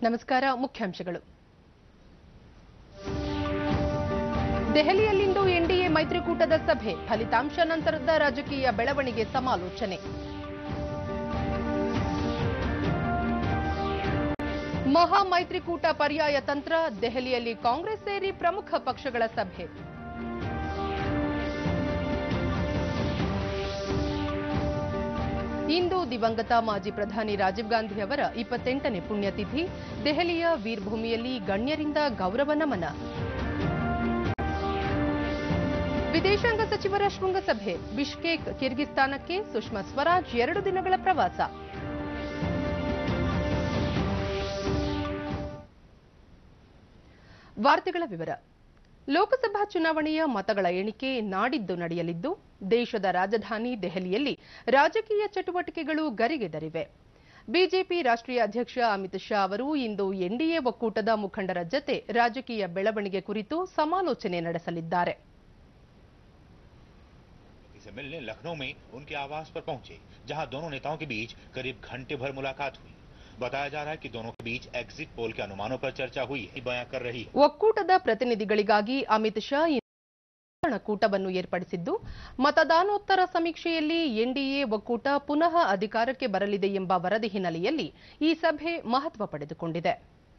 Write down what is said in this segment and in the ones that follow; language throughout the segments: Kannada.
ನಮಸ್ಕಾರ ಮುಖ್ಯಾಂಶಗಳು ದೆಹಲಿಯಲ್ಲಿಂದು ಎನ್ಡಿಎ ಮೈತ್ರಿಕೂಟದ ಸಭೆ ಫಲಿತಾಂಶ ನಂತರದ ರಾಜಕೀಯ ಬೆಳವಣಿಗೆ ಸಮಾಲೋಚನೆ ಮಹಾ ಮೈತ್ರಿಕೂಟ ಪರ್ಯಾಯ ತಂತ್ರ ದೆಹಲಿಯಲ್ಲಿ ಕಾಂಗ್ರೆಸ್ ಸೇರಿ ಪ್ರಮುಖ ಪಕ್ಷಗಳ ಸಭೆ ಇಂದು ದಿವಂಗತ ಮಾಜಿ ಪ್ರಧಾನಿ ರಾಜೀವ್ ಗಾಂಧಿ ಅವರ ಇಪ್ಪತ್ತೆಂಟನೇ ಪುಣ್ಯತಿಥಿ ದೆಹಲಿಯ ವೀರ್ಭೂಮಿಯಲ್ಲಿ ಗಣ್ಯರಿಂದ ಗೌರವ ನಮನ ವಿದೇಶಾಂಗ ಸಚಿವರ ಶೃಂಗಸಭೆ ಬಿಷ್ಕೇಕ್ ಕಿರ್ಗಿಸ್ತಾನಕ್ಕೆ ಸುಷ್ಮಾ ಸ್ವರಾಜ್ ಎರಡು ದಿನಗಳ ಪ್ರವಾಸ ವಾರ್ತೆಗಳ ವಿವರ ಲೋಕಸಭಾ ಚುನಾವಣೆಯ ಮತಗಳ ಎಣಿಕೆ ನಾಡಿದ್ದು ನಡೆಯಲಿದ್ದು ದೇಶದ ರಾಜಧಾನಿ ದೆಹಲಿಯಲ್ಲಿ ರಾಜಕೀಯ ಚಟುವಟಿಕೆಗಳು ಗರಿಗೆದರಿವೆ ಬಿಜೆಪಿ ರಾಷ್ಟ್ರೀಯ ಅಧ್ಯಕ್ಷ ಅಮಿತ್ ಶಾ ಅವರು ಇಂದು ಎನ್ಡಿಎ ಒಕ್ಕೂಟದ ಮುಖಂಡರ ಜತೆ ರಾಜಕೀಯ ಬೆಳವಣಿಗೆ ಕುರಿತು ಸಮಾಲೋಚನೆ ನಡೆಸಲಿದ್ದಾರೆ से मिलने लखनऊ में उनके आवास पर पहुंचे जहां दोनों नेताओं के बीच करीब घंटे भर मुलाकात हुई बताया जा रहा है कि दोनों के बीच एग्जिट पोल के अनुमानों पर चर्चा हुई है बयां कर रही है ಒಕ್ಕೂಟದ ಪ್ರತಿನಿಧಿಗಳಿಗಾಗಿ ಅಮಿತ್ ಶಾ ಇಂದು ಕೂಟವನ್ನು ಏರ್ಪಡಿಸಿದ್ದು ಮತದಾನೋತ್ತರ ಸಮೀಕ್ಷೆಯಲ್ಲಿ ಎನ್ಡಿಎ ಒಕ್ಕೂಟ ಪುನಃ ಅಧಿಕಾರಕ್ಕೆ ಬರಲಿದೆ ಎಂಬ ವರದಿ ಹಿನ್ನೆಲೆಯಲ್ಲಿ ಈ ಸಭೆ ಮಹತ್ವ ಪಡೆದುಕೊಂಡಿದೆ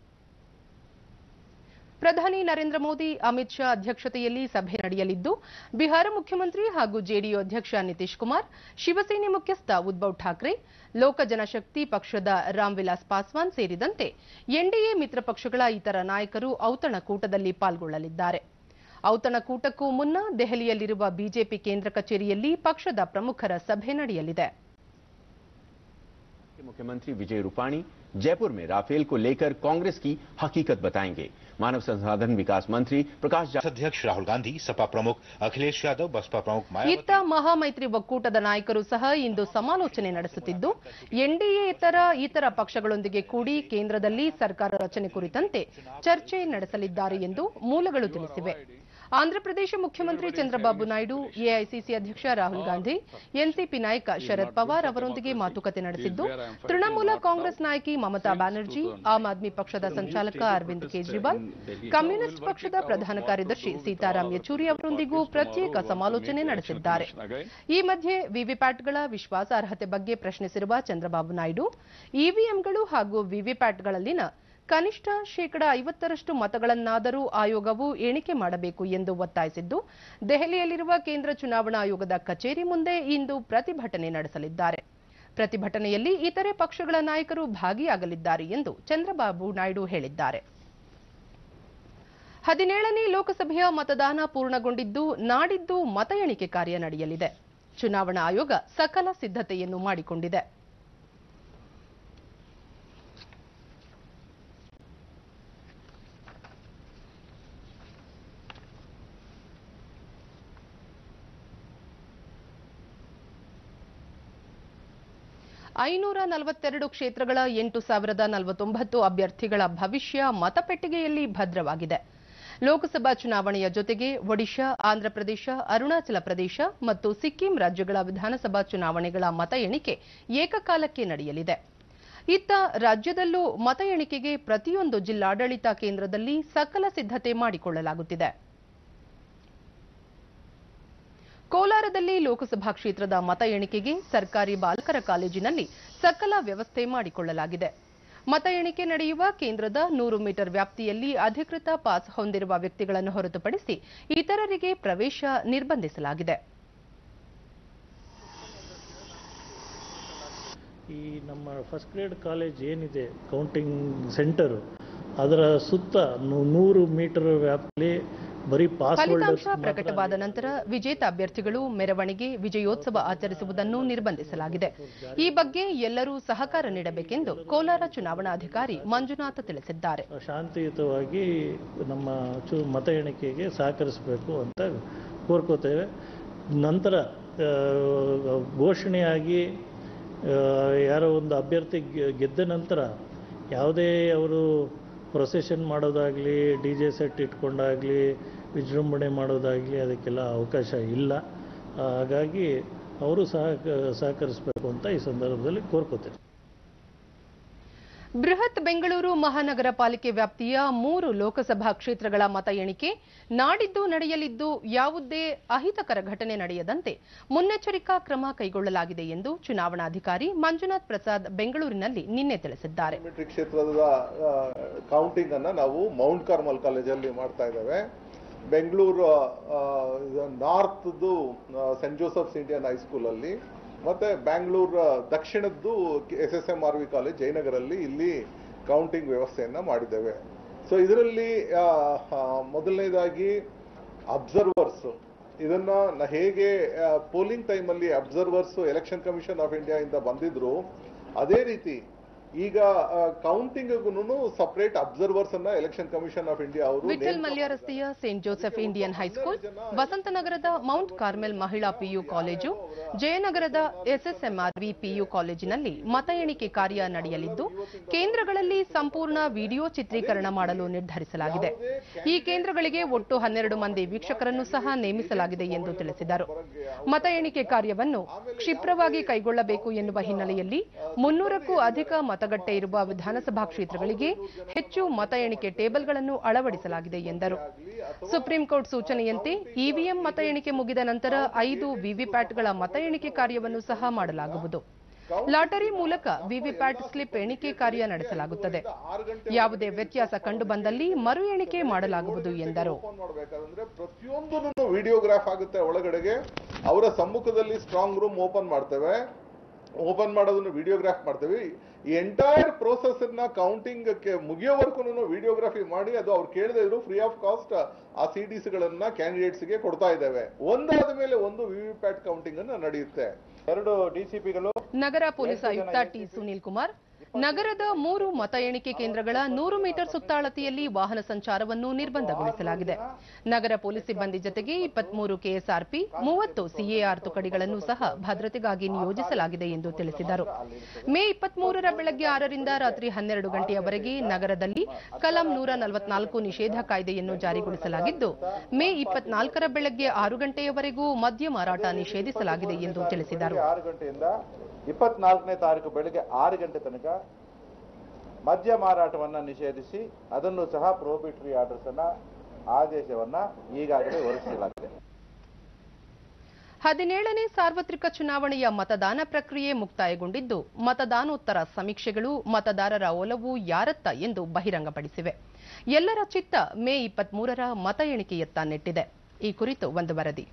ಪ್ರಧಾನಿ ನರೇಂದ್ರ ಮೋದಿ ಅಮಿತ್ ಶಾ ಅಧ್ಯಕ್ಷತೆಯಲ್ಲಿ ಸಭೆ ನಡೆಯಲಿದ್ದು ಬಿಹಾರ ಮುಖ್ಯಮಂತ್ರಿ ಹಾಗೂ ಜೆಡಿಯು ಅಧ್ಯಕ್ಷ ನಿತೀಶ್ ಕುಮಾರ್ ಶಿವಸೇನೆ ಮುಖ್ಯಸ್ಥ ಉದ್ಧವ್ ಠಾಕ್ರೆ ಲೋಕ ಜನಶಕ್ತಿ ಪಕ್ಷದ ರಾಮ್ವಿಲಾಸ್ ಪಾಸ್ವಾನ್ ಸೇರಿದಂತೆ ಎನ್ಡಿಎ ಮಿತ್ರ ಪಕ್ಷಗಳ ಇತರ ನಾಯಕರು ಔತಣಕೂಟದಲ್ಲಿ ಪಾಲ್ಗೊಳ್ಳಲಿದ್ದಾರೆ ಔತಣಕೂಟಕ್ಕೂ ಮುನ್ನ ದೆಹಲಿಯಲ್ಲಿರುವ ಬಿಜೆಪಿ ಕೇಂದ್ರ ಕಚೇರಿಯಲ್ಲಿ ಪಕ್ಷದ ಪ್ರಮುಖರ ಸಭೆ ನಡೆಯಲಿದೆ मुख्यमंत्री विजय रूपाणी जयपुर में राफेल को लेकर कांग्रेस की हकीकत बताएंगे मानव संसाधन विकास मंत्री प्रकाश जा- अध्यक्ष राहुल गांधी सपा प्रमुख अखिलेश यादव बसपा प्रमुख ಇತ್ತ मायावती ಮಹಾಮೈತ್ರಿ ಒಕ್ಕೂಟದ ನಾಯಕರು ಸಹ ಇಂದು ಸಮಾಲೋಚನೆ ನಡೆಸುತ್ತಿದ್ದು ಎನ್ಡಿಎ ಇತರ ಪಕ್ಷಗಳೊಂದಿಗೆ ಕೂಡಿ ಕೇಂದ್ರದಲ್ಲಿ ಸರ್ಕಾರ ರಚನೆ ಕುರಿತಂತೆ ಚರ್ಚೆ ನಡೆಸಲಿದ್ದಾರೆ ಎಂದು ಮೂಲಗಳು ತಿಳಿಸಿವೆ ಆಂಧ್ರಪ್ರದೇಶ ಮುಖ್ಯಮಂತ್ರಿ ಚಂದ್ರಬಾಬು ನಾಯ್ಡು ಎಐಸಿಸಿ ಅಧ್ಯಕ್ಷ ರಾಹುಲ್ ಗಾಂಧಿ ಎನ್ಸಿಪಿ ನಾಯಕ ಶರದ್ ಪವಾರ್ ಅವರೊಂದಿಗೆ ಮಾತುಕತೆ ನಡೆಸಿದ್ದು ತೃಣಮೂಲ ಕಾಂಗ್ರೆಸ್ ನಾಯಕಿ ಮಮತಾ ಬ್ಯಾನರ್ಜಿ ಆಮ್ ಆದ್ಮಿ ಪಕ್ಷದ ಸಂಚಾಲಕ ಅರವಿಂದ್ ಕೇಜ್ರಿವಾಲ್ ಕಮ್ಯುನಿಸ್ಟ್ ಪಕ್ಷದ ಪ್ರಧಾನ ಕಾರ್ಯದರ್ಶಿ ಸೀತಾರಾಂ ಯೆಚೂರಿ ಅವರೊಂದಿಗೂ ಪ್ರತ್ಯೇಕ ಸಮಾಲೋಚನೆ ನಡೆಸಿದ್ದಾರೆ ಈ ಮಧ್ಯೆ ವಿವಿಪ್ಯಾಟ್ಗಳ ವಿಶ್ವಾಸಾರ್ಹತೆ ಬಗ್ಗೆ ಪ್ರಶ್ನಿಸಿರುವ ಚಂದ್ರಬಾಬು ನಾಯ್ಡು ಇವಿಎಂಗಳು ಹಾಗೂ ವಿವಿಪ್ಯಾಟ್ಗಳಲ್ಲಿನ ಕನಿಷ್ಠ ಶೇಕಡ ಐವತ್ತರಷ್ಟು ಮತಗಳನ್ನಾದರೂ ಆಯೋಗವು ಎಣಿಕೆ ಮಾಡಬೇಕು ಎಂದು ಒತ್ತಾಯಿಸಿದ್ದು ದೆಹಲಿಯಲ್ಲಿರುವ ಕೇಂದ್ರ ಚುನಾವಣಾ ಆಯೋಗದ ಕಚೇರಿ ಮುಂದೆ ಇಂದು ಪ್ರತಿಭಟನೆ ನಡೆಸಲಿದ್ದಾರೆ ಪ್ರತಿಭಟನೆಯಲ್ಲಿ ಇತರೆ ಪಕ್ಷಗಳ ನಾಯಕರು ಭಾಗಿಯಾಗಲಿದ್ದಾರೆ ಎಂದು ಚಂದ್ರಬಾಬು ನಾಯ್ಡು ಹೇಳಿದ್ದಾರೆ ಹದಿನೇಳನೇ ಲೋಕಸಭೆಯ ಮತದಾನ ಪೂರ್ಣಗೊಂಡಿದ್ದು ನಾಡಿದ್ದು ಮತ ಎಣಿಕೆ ಕಾರ್ಯ ನಡೆಯಲಿದೆ ಚುನಾವಣಾ ಆಯೋಗ ಸಕಲ ಸಿದ್ಧತೆಯನ್ನು ಮಾಡಿಕೊಂಡಿದೆ ಐನೂರ ನಲವತ್ತೆರಡು ಕ್ಷೇತ್ರಗಳ ಎಂಟು ಸಾವಿರದ ನಲವತ್ತೊಂಬತ್ತು ಅಭ್ಯರ್ಥಿಗಳ ಭವಿಷ್ಯ ಮತಪೆಟ್ಟಿಗೆಯಲ್ಲಿ ಭದ್ರವಾಗಿದೆ ಲೋಕಸಭಾ ಚುನಾವಣೆಯ ಜೊತೆಗೆ ಒಡಿಶಾ ಆಂಧ್ರಪ್ರದೇಶ ಅರುಣಾಚಲ ಪ್ರದೇಶ ಮತ್ತು ಸಿಕ್ಕಿಂ ರಾಜ್ಯಗಳ ವಿಧಾನಸಭಾ ಚುನಾವಣೆಗಳ ಮತ ಎಣಿಕೆ ಏಕಕಾಲಕ್ಕೆ ನಡೆಯಲಿದೆ ಇತ್ತ ರಾಜ್ಯದಲ್ಲೂ ಮತ ಎಣಿಕೆಗೆ ಪ್ರತಿಯೊಂದು ಜಿಲ್ಲಾಡಳಿತ ಕೇಂದ್ರದಲ್ಲಿ ಸಕಲ ಸಿದ್ಧತೆ ಮಾಡಿಕೊಳ್ಳಲಾಗುತ್ತಿದೆ ಕೋಲಾರದಲ್ಲಿ ಲೋಕಸಭಾ ಕ್ಷೇತ್ರದ ಮತ ಎಣಿಕೆಗೆ ಸರ್ಕಾರಿ ಬಾಲಕರ ಕಾಲೇಜಿನಲ್ಲಿ ಸಕಲ ವ್ಯವಸ್ಥೆ ಮಾಡಿಕೊಳ್ಳಲಾಗಿದೆ ಮತ ಎಣಿಕೆ ನಡೆಯುವ ಕೇಂದ್ರದ ನೂರು ಮೀಟರ್ ವ್ಯಾಪ್ತಿಯಲ್ಲಿ ಅಧಿಕೃತ ಪಾಸ್ ಹೊಂದಿರುವ ವ್ಯಕ್ತಿಗಳನ್ನು ಹೊರತುಪಡಿಸಿ ಇತರರಿಗೆ ಪ್ರವೇಶ ನಿರ್ಬಂಧಿಸಲಾಗಿದೆ ಈ ನಮ್ಮ ಫಸ್ಟ್ ಗ್ರೇಡ್ ಕಾಲೇಜ್ ಏನಿದೆ ಕೌಂಟಿಂಗ್ ಸೆಂಟರು ಅದರ ಸುತ್ತ ನೂ- ನೂರು ಮೀಟರ್ ವ್ಯಾಪ್ತಿಯಲ್ಲಿ ಬರೀ ಪಾಸ್ ಫಲಿತಾಂಶ ಪ್ರಕಟವಾದ ನಂತರ ವಿಜೇತ ಅಭ್ಯರ್ಥಿಗಳು ಮೆರವಣಿಗೆ ವಿಜಯೋತ್ಸವ ಆಚರಿಸುವುದನ್ನು ನಿರ್ಬಂಧಿಸಲಾಗಿದೆ ಈ ಬಗ್ಗೆ ಎಲ್ಲರೂ ಸಹಕಾರ ನೀಡಬೇಕೆಂದು ಕೋಲಾರ ಚುನಾವಣಾಧಿಕಾರಿ ಮಂಜುನಾಥ್ ತಿಳಿಸಿದ್ದಾರೆ ಶಾಂತಿಯುತವಾಗಿ ನಮ್ಮ ಚು ಮತ ಎಣಿಕೆಗೆ ಸಹಕರಿಸಬೇಕು ಅಂತ ಕೋರ್ಕೋತೇವೆ ನಂತರ ಆ, ಘೋಷಣೆಯಾಗಿ ಆ, ಯಾರೋ ಒಂದು ಅಭ್ಯರ್ಥಿ ಗೆ- ಗೆದ್ದ ನಂತರ ಯಾವುದೇ ಅವರು ಪ್ರೊಸೆಷನ್ ಮಾಡೋದಾಗಲಿ ಡಿ ಜೆ ಸೆಟ್ ಇಟ್ಕೊಂಡಾಗಲಿ ವಿಜೃಂಭಣೆ ಮಾಡೋದಾಗಲಿ ಅದಕ್ಕೆಲ್ಲ ಅವಕಾಶ ಇಲ್ಲ ಹಾಗಾಗಿ ಅವರು ಸಹ ಸಹಕರಿಸಬೇಕು ಅಂತ ಈ ಸಂದರ್ಭದಲ್ಲಿ ಕೋರ್ಕೋತೇನೆ ಬೃಹತ್ ಬೆಂಗಳೂರು ಮಹಾನಗರ ಪಾಲಿಕೆ ವ್ಯಾಪ್ತಿಯ ಮೂರು ಲೋಕಸಭಾ ಕ್ಷೇತ್ರಗಳ ಮತ ಎಣಿಕೆ ನಾಡಿದ್ದು ನಡೆಯಲಿದ್ದು ಯಾವುದೇ ಅಹಿತಕರ ಘಟನೆ ನಡೆಯದಂತೆ ಮುನ್ನೆಚ್ಚರಿಕಾ ಕ್ರಮ ಕೈಗೊಳ್ಳಲಾಗಿದೆ ಎಂದು ಚುನಾವಣಾಧಿಕಾರಿ ಮಂಜುನಾಥ್ ಪ್ರಸಾದ್ ಬೆಂಗಳೂರಿನಲ್ಲಿ ನಿನ್ನೆ ತಿಳಿಸಿದ್ದಾರೆ ಪಾರ್ಲಿಮೆಂಟ್ರಿ ಕ್ಷೇತ್ರದ ಕೌಂಟಿಂಗ್ ಅನ್ನ ನಾವು ಮೌಂಟ್ ಕಾರ್ಮಲ್ ಕಾಲೇಜಲ್ಲಿ ಮಾಡ್ತಾ ಇದ್ದೇವೆ ಬೆಂಗಳೂರು ನಾರ್ತ್ದು ಸೆಂಟ್ ಜೋಸಫ್ಸ್ ಇಂಡಿಯನ್ ಹೈಸ್ಕೂಲ್ ಅಲ್ಲಿ ಮತ್ತೆ ಬ್ಯಾಂಗ್ಳೂರ್ ದಕ್ಷಿಣದ್ದು S S M R V college ಜಯನಗರಲ್ಲಿ ಇಲ್ಲಿ ಕೌಂಟಿಂಗ್ ವ್ಯವಸ್ಥೆಯನ್ನ ಮಾಡಿದ್ದೇವೆ ಸೊ ಇದರಲ್ಲಿ ಆ, ಆ, ಮೊದಲನೇದಾಗಿ ಅಬ್ಸರ್ವರ್ಸ್ ಇದನ್ನ ನ- ಹೇಗೆ ಪೋಲಿಂಗ್ ಟೈಮಲ್ಲಿ observers election commission of India ಇಂದ ಬಂದಿದ್ರು ಅದೇ ರೀತಿ ಈಗ ಕೌಂಟಿಂಗ್ಗೂ ಸಪರೇಟ್ ಅಬ್ಸರ್ವರ್ಸ್ ಅನ್ನ ಎಲೆಕ್ಷನ್ ಕಮಿಷನ್ ಆಫ್ ಇಂಡಿಯಾ ಅವರು ವಿಠಲ್ ಮಲ್ಯ ರಸ್ತೆಯ ಸೇಂಟ್ ಜೋಸೆಫ್ ಇಂಡಿಯನ್ ಹೈಸ್ಕೂಲ್ ವಸಂತನಗರದ ಮೌಂಟ್ ಕಾರ್ಮೆಲ್ ಮಹಿಳಾ ಪಿಯು ಕಾಲೇಜು ಜಯನಗರದ ಎಸ್ಎಸ್ಎಂಆರ್ವಿ ಪಿಯು ಕಾಲೇಜಿನಲ್ಲಿ ಮತ ಎಣಿಕೆ ಕಾರ್ಯ ನಡೆಯಲಿದ್ದು ಕೇಂದ್ರಗಳಲ್ಲಿ ಸಂಪೂರ್ಣ ವಿಡಿಯೋ ಚಿತ್ರೀಕರಣ ಮಾಡಲು ನಿರ್ಧರಿಸಲಾಗಿದೆ ಈ ಕೇಂದ್ರಗಳಿಗೆ ಒಟ್ಟು ಹನ್ನೆರಡು ಮಂದಿ ವೀಕ್ಷಕರನ್ನು ಸಹ ನೇಮಿಸಲಾಗಿದೆ ಎಂದು ತಿಳಿಸಿದರು ಮತ ಎಣಿಕೆ ಕಾರ್ಯವನ್ನು ಕ್ಷಿಪ್ರವಾಗಿ ಕೈಗೊಳ್ಳಬೇಕು ಎನ್ನುವ ಹಿನ್ನೆಲೆಯಲ್ಲಿ ಮುನ್ನೂರಕ್ಕೂ ಅಧಿಕ ಮತಗಟ್ಟೆ ಇರುವ ವಿಧಾನಸಭಾ ಕ್ಷೇತ್ರಗಳಿಗೆ ಹೆಚ್ಚು ಮತ ಎಣಿಕೆ ಟೇಬಲ್ಗಳನ್ನು ಅಳವಡಿಸಲಾಗಿದೆ ಎಂದರು ಸುಪ್ರೀಂ ಕೋರ್ಟ್ ಸೂಚನೆಯಂತೆ ಇವಿಎಂ ಮತ ಎಣಿಕೆ ಮುಗಿದ ನಂತರ ಐದು ವಿವಿಪ್ಯಾಟ್ಗಳ ಮತ ಎಣಿಕೆ ಕಾರ್ಯವನ್ನು ಸಹ ಮಾಡಲಾಗುವುದು ಲಾಟರಿ ಮೂಲಕ ವಿವಿಪ್ಯಾಟ್ ಸ್ಲಿಪ್ ಎಣಿಕೆ ಕಾರ್ಯ ನಡೆಸಲಾಗುತ್ತದೆ ಯಾವುದೇ ವ್ಯತ್ಯಾಸ ಕಂಡುಬಂದಲ್ಲಿ ಮರು ಎಣಿಕೆ ಮಾಡಲಾಗುವುದು ಎಂದರು ಓಪನ್ ಮಾಡ್ಬೇಕಾದ್ರೆ ಪ್ರತಿಯೊಂದನ್ನು ವಿಡಿಯೋಗ್ರಾಫ್ ಆಗುತ್ತೆ ಒಳಗಡೆಗೆ ಅವರ ಸಮ್ಮುಖದಲ್ಲಿ ಸ್ಟ್ರಾಂಗ್ ರೂಮ್ ಓಪನ್ ಮಾಡ್ತೇವೆ ಓಪನ್ ಮಾಡೋದನ್ನು ವಿಡಿಯೋಗ್ರಾಫ್ ಮಾಡ್ತೇವೆ ಈ ಎಂಟೈರ್ ಪ್ರೋಸೆಸ್ ನ ಕೌಂಟಿಂಗ್ ಮುಗಿಯೋವರೆಗೂ ವಿಡಿಯೋಗ್ರಫಿ ಮಾಡಿ ಅದು ಅವ್ರು ಕೇಳದೇ ಇದ್ರು ಫ್ರೀ ಆಫ್ ಕಾಸ್ಟ್ ಆ ಸಿ ಡಿಸ್ ಗಳನ್ನ ಕ್ಯಾಂಡಿಡೇಟ್ಸ್ ಗೆ ಕೊಡ್ತಾ ಇದ್ದೇವೆ ಒಂದಾದ ಮೇಲೆ ಒಂದು ವಿವಿಪ್ಯಾಟ್ ಕೌಂಟಿಂಗ್ ಅನ್ನ ನಡೆಯುತ್ತೆ ಎರಡು ಡಿಸಿಪಿಗಳು ನಗರ ಪೊಲೀಸ್ ಆಯುಕ್ತ ಟಿ ಸುನೀಲ್ ಕುಮಾರ್ ನಗರದ ಮೂರು ಮತ ಎಣಿಕೆ ಕೇಂದ್ರಗಳ ನೂರು ಮೀಟರ್ ಸುತ್ತಾಳತೆಯಲ್ಲಿ ವಾಹನ ಸಂಚಾರವನ್ನು ನಿರ್ಬಂಧಗೊಳಿಸಲಾಗಿದೆ ನಗರ ಪೊಲೀಸ್ ಸಿಬ್ಬಂದಿ ಜತೆಗೆ ಇಪ್ಪತ್ಮೂರು ಕೆಎಸ್ಆರ್ಪಿ ಮೂವತ್ತು ಸಿಎಆರ್ ತುಕಡಿಗಳನ್ನು ಸಹ ಭದ್ರತೆಗಾಗಿ ನಿಯೋಜಿಸಲಾಗಿದೆ ಎಂದು ತಿಳಿಸಿದರು ಮೇ ಇಪ್ಪತ್ಮೂರರ ಬೆಳಗ್ಗೆ ಆರರಿಂದ ರಾತ್ರಿ ಹನ್ನೆರಡು ಗಂಟೆಯವರೆಗೆ ನಗರದಲ್ಲಿ ಕಲಂ ನೂರ ನಲವತ್ನಾಲ್ಕು ನಿಷೇಧ ಕಾಯ್ದೆಯನ್ನು ಜಾರಿಗೊಳಿಸಲಾಗಿದ್ದು ಮೇ ಇಪ್ಪತ್ನಾಲ್ಕರ ಬೆಳಗ್ಗೆ ಆರು ಗಂಟೆಯವರೆಗೂ ಮದ್ಯ ಮಾರಾಟ ನಿಷೇಧಿಸಲಾಗಿದೆ ಎಂದು ತಿಳಿಸಿದರು ಆರು ಗಂಟೆಯಿಂದ ಇಪ್ಪತ್ನಾಲ್ಕನೇ ತಾರೀಕು ಬೆಳಗ್ಗೆ ಆರು ಗಂಟೆ ತನಕ ಮದ್ಯ ಮಾರಾಟವನ್ನ ನಿಷೇಧಿಸಿ ಅದನ್ನು ಸಹ ಪ್ರೋಬಿಟರಿ ಆರ್ಡರ್ಸ್ ಅನ್ನ ಆದೇಶವನ್ನ ಈಗಾಗಲೇ ಹೊರಡಿಸಲಾಗಿದೆ ಹದಿನೇಳನೇ ಸಾರ್ವತ್ರಿಕ ಚುನಾವಣೆಯ ಮತದಾನ ಪ್ರಕ್ರಿಯೆ ಮುಕ್ತಾಯಗೊಂಡಿದ್ದು ಮತದಾನೋತ್ತರ ಸಮೀಕ್ಷೆಗಳು ಮತದಾರರ ಒಲವು ಯಾರತ್ತ ಎಂದು ಬಹಿರಂಗಪಡಿಸಿವೆ ಎಲ್ಲರ ಚಿತ್ತ ಮೇ ಇಪ್ಪತ್ಮೂರರ ಮತ ಎಣಿಕೆಯತ್ತ ನೆಟ್ಟಿದೆ ಈ ಕುರಿತು ಒಂದು ವರದಿ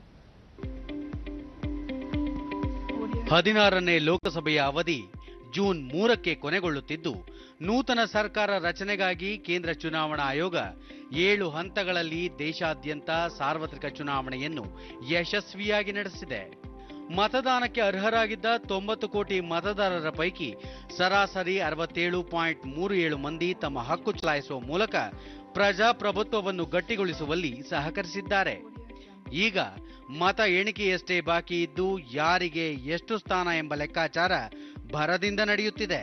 ಹದಿನಾರನೇ ಲೋಕಸಭೆಯ ಅವಧಿ ಜೂನ್ ಮೂರಕ್ಕೆ ಕೊನೆಗೊಳ್ಳುತ್ತಿದ್ದು ನೂತನ ಸರ್ಕಾರ ರಚನೆಗಾಗಿ ಕೇಂದ್ರ ಚುನಾವಣಾ ಆಯೋಗ ಏಳು ಹಂತಗಳಲ್ಲಿ ದೇಶಾದ್ಯಂತ ಸಾರ್ವತ್ರಿಕ ಚುನಾವಣೆಯನ್ನು ಯಶಸ್ವಿಯಾಗಿ ನಡೆಸಿದೆ ಮತದಾನಕ್ಕೆ ಅರ್ಹರಾಗಿದ್ದ ತೊಂಬತ್ತು ಕೋಟಿ ಮತದಾರರ ಪೈಕಿ ಸರಾಸರಿ ಅರವತ್ತೇಳು ಪಾಯಿಂಟ್ ಮೂರು ಏಳು ಮಂದಿ ತಮ್ಮ ಹಕ್ಕು ಚಲಾಯಿಸುವ ಮೂಲಕ ಪ್ರಜಾಪ್ರಭುತ್ವವನ್ನು ಗಟ್ಟಿಗೊಳಿಸುವಲ್ಲಿ ಸಹಕರಿಸಿದ್ದಾರೆ ಈಗ ಮತ ಎಣಿಕೆಯಷ್ಟೇ ಬಾಕಿ ಇದ್ದು ಯಾರಿಗೆ ಎಷ್ಟು ಸ್ಥಾನ ಎಂಬ ಲೆಕ್ಕಾಚಾರ ಭರದಿಂದ ನಡೆಯುತ್ತಿದೆ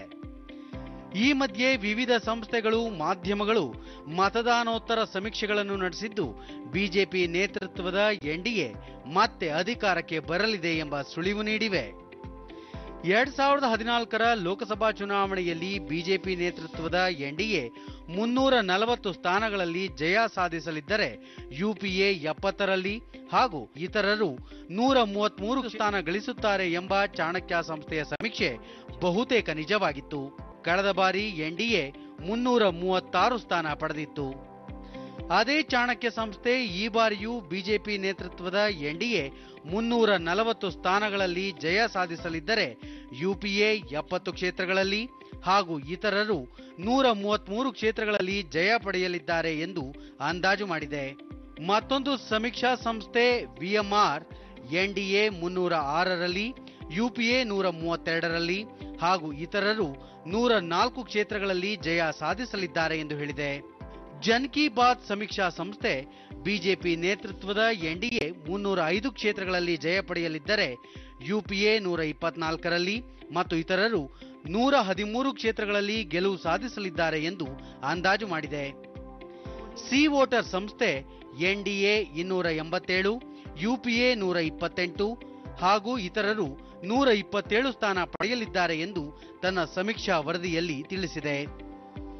ಈ ಮಧ್ಯೆ ವಿವಿಧ ಸಂಸ್ಥೆಗಳು ಮಾಧ್ಯಮಗಳು ಮತದಾನೋತ್ತರ ಸಮೀಕ್ಷೆಗಳನ್ನು ನಡೆಸಿದ್ದು ಬಿಜೆಪಿ ನೇತೃತ್ವದ ಎನ್ಡಿಎ ಮತ್ತೆ ಅಧಿಕಾರಕ್ಕೆ ಬರಲಿದೆ ಎಂಬ ಸುಳಿವು ನೀಡಿವೆ ಎರಡ್ ಸಾವಿರದ ಹದಿನಾಲ್ಕರ ಲೋಕಸಭಾ ಚುನಾವಣೆಯಲ್ಲಿ ಬಿಜೆಪಿ ನೇತೃತ್ವದ ಎನ್ಡಿಎ ಮುನ್ನೂರ ನಲವತ್ತು ಸ್ಥಾನಗಳಲ್ಲಿ ಜಯ ಸಾಧಿಸಲಿದ್ದರೆ ಯುಪಿಎ ಎಪ್ಪತ್ತರಲ್ಲಿ ಹಾಗೂ ಇತರರು ನೂರ ಮೂವತ್ಮೂರು ಸ್ಥಾನ ಗಳಿಸುತ್ತಾರೆ ಎಂಬ ಚಾಣಕ್ಯ ಸಂಸ್ಥೆಯ ಸಮೀಕ್ಷೆ ಬಹುತೇಕ ನಿಜವಾಗಿತ್ತು ಕಳೆದ ಬಾರಿ ಎನ್ಡಿಎ ಮುನ್ನೂರ ಮೂವತ್ತಾರು ಸ್ಥಾನ ಪಡೆದಿತ್ತು ಅದೇ ಚಾಣಕ್ಯ ಸಂಸ್ಥೆ ಈ ಬಾರಿಯೂ ಬಿಜೆಪಿ ನೇತೃತ್ವದ ಎನ್ಡಿಎ ಮುನ್ನೂರ ನಲವತ್ತು ಸ್ಥಾನಗಳಲ್ಲಿ ಜಯ ಸಾಧಿಸಲಿದ್ದರೆ ಯುಪಿಎ ಎಪ್ಪತ್ತು ಕ್ಷೇತ್ರಗಳಲ್ಲಿ ಹಾಗೂ ಇತರರು ನೂರ ಮೂವತ್ಮೂರು ಕ್ಷೇತ್ರಗಳಲ್ಲಿ ಜಯ ಪಡೆಯಲಿದ್ದಾರೆ ಎಂದು ಅಂದಾಜು ಮಾಡಿದೆ ಮತ್ತೊಂದು ಸಮೀಕ್ಷಾ ಸಂಸ್ಥೆ ವಿಎಂಆರ್ ಎನ್ಡಿಎ ಮುನ್ನೂರ ಆರರಲ್ಲಿ ಯುಪಿಎ ನೂರ ಮೂವತ್ತೆರಡರಲ್ಲಿ ಹಾಗೂ ಇತರರು ನೂರ ನಾಲ್ಕು ಕ್ಷೇತ್ರಗಳಲ್ಲಿ ಜಯ ಸಾಧಿಸಲಿದ್ದಾರೆ ಎಂದು ಹೇಳಿದೆ ಜನ್ ಕಿ ಬಾತ್ ಸಮೀಕ್ಷಾ ಸಂಸ್ಥೆ ಬಿಜೆಪಿ ನೇತೃತ್ವದ ಎನ್ಡಿಎ ಮುನ್ನೂರ ಐದು ಕ್ಷೇತ್ರಗಳಲ್ಲಿ ಜಯ ಪಡೆಯಲಿದ್ದರೆ ಯುಪಿಎ ನೂರ ಇಪ್ಪತ್ನಾಲ್ಕರಲ್ಲಿ ಮತ್ತು ಇತರರು ನೂರ ಹದಿಮೂರು ಕ್ಷೇತ್ರಗಳಲ್ಲಿ ಗೆಲುವು ಸಾಧಿಸಲಿದ್ದಾರೆ ಎಂದು ಅಂದಾಜು ಮಾಡಿದೆ ಸಿ ವೋಟರ್ ಸಂಸ್ಥೆ ಎನ್ಡಿಎ ಇನ್ನೂರ ಎಂಬತ್ತೇಳು ಯುಪಿಎ ನೂರ ಇಪ್ಪತ್ತೆಂಟು ಹಾಗೂ ಇತರರು ನೂರ ಇಪ್ಪತ್ತೇಳು ಸ್ಥಾನ ಪಡೆಯಲಿದ್ದಾರೆ ಎಂದು ತನ್ನ ಸಮೀಕ್ಷಾ ವರದಿಯಲ್ಲಿ ತಿಳಿಸಿದೆ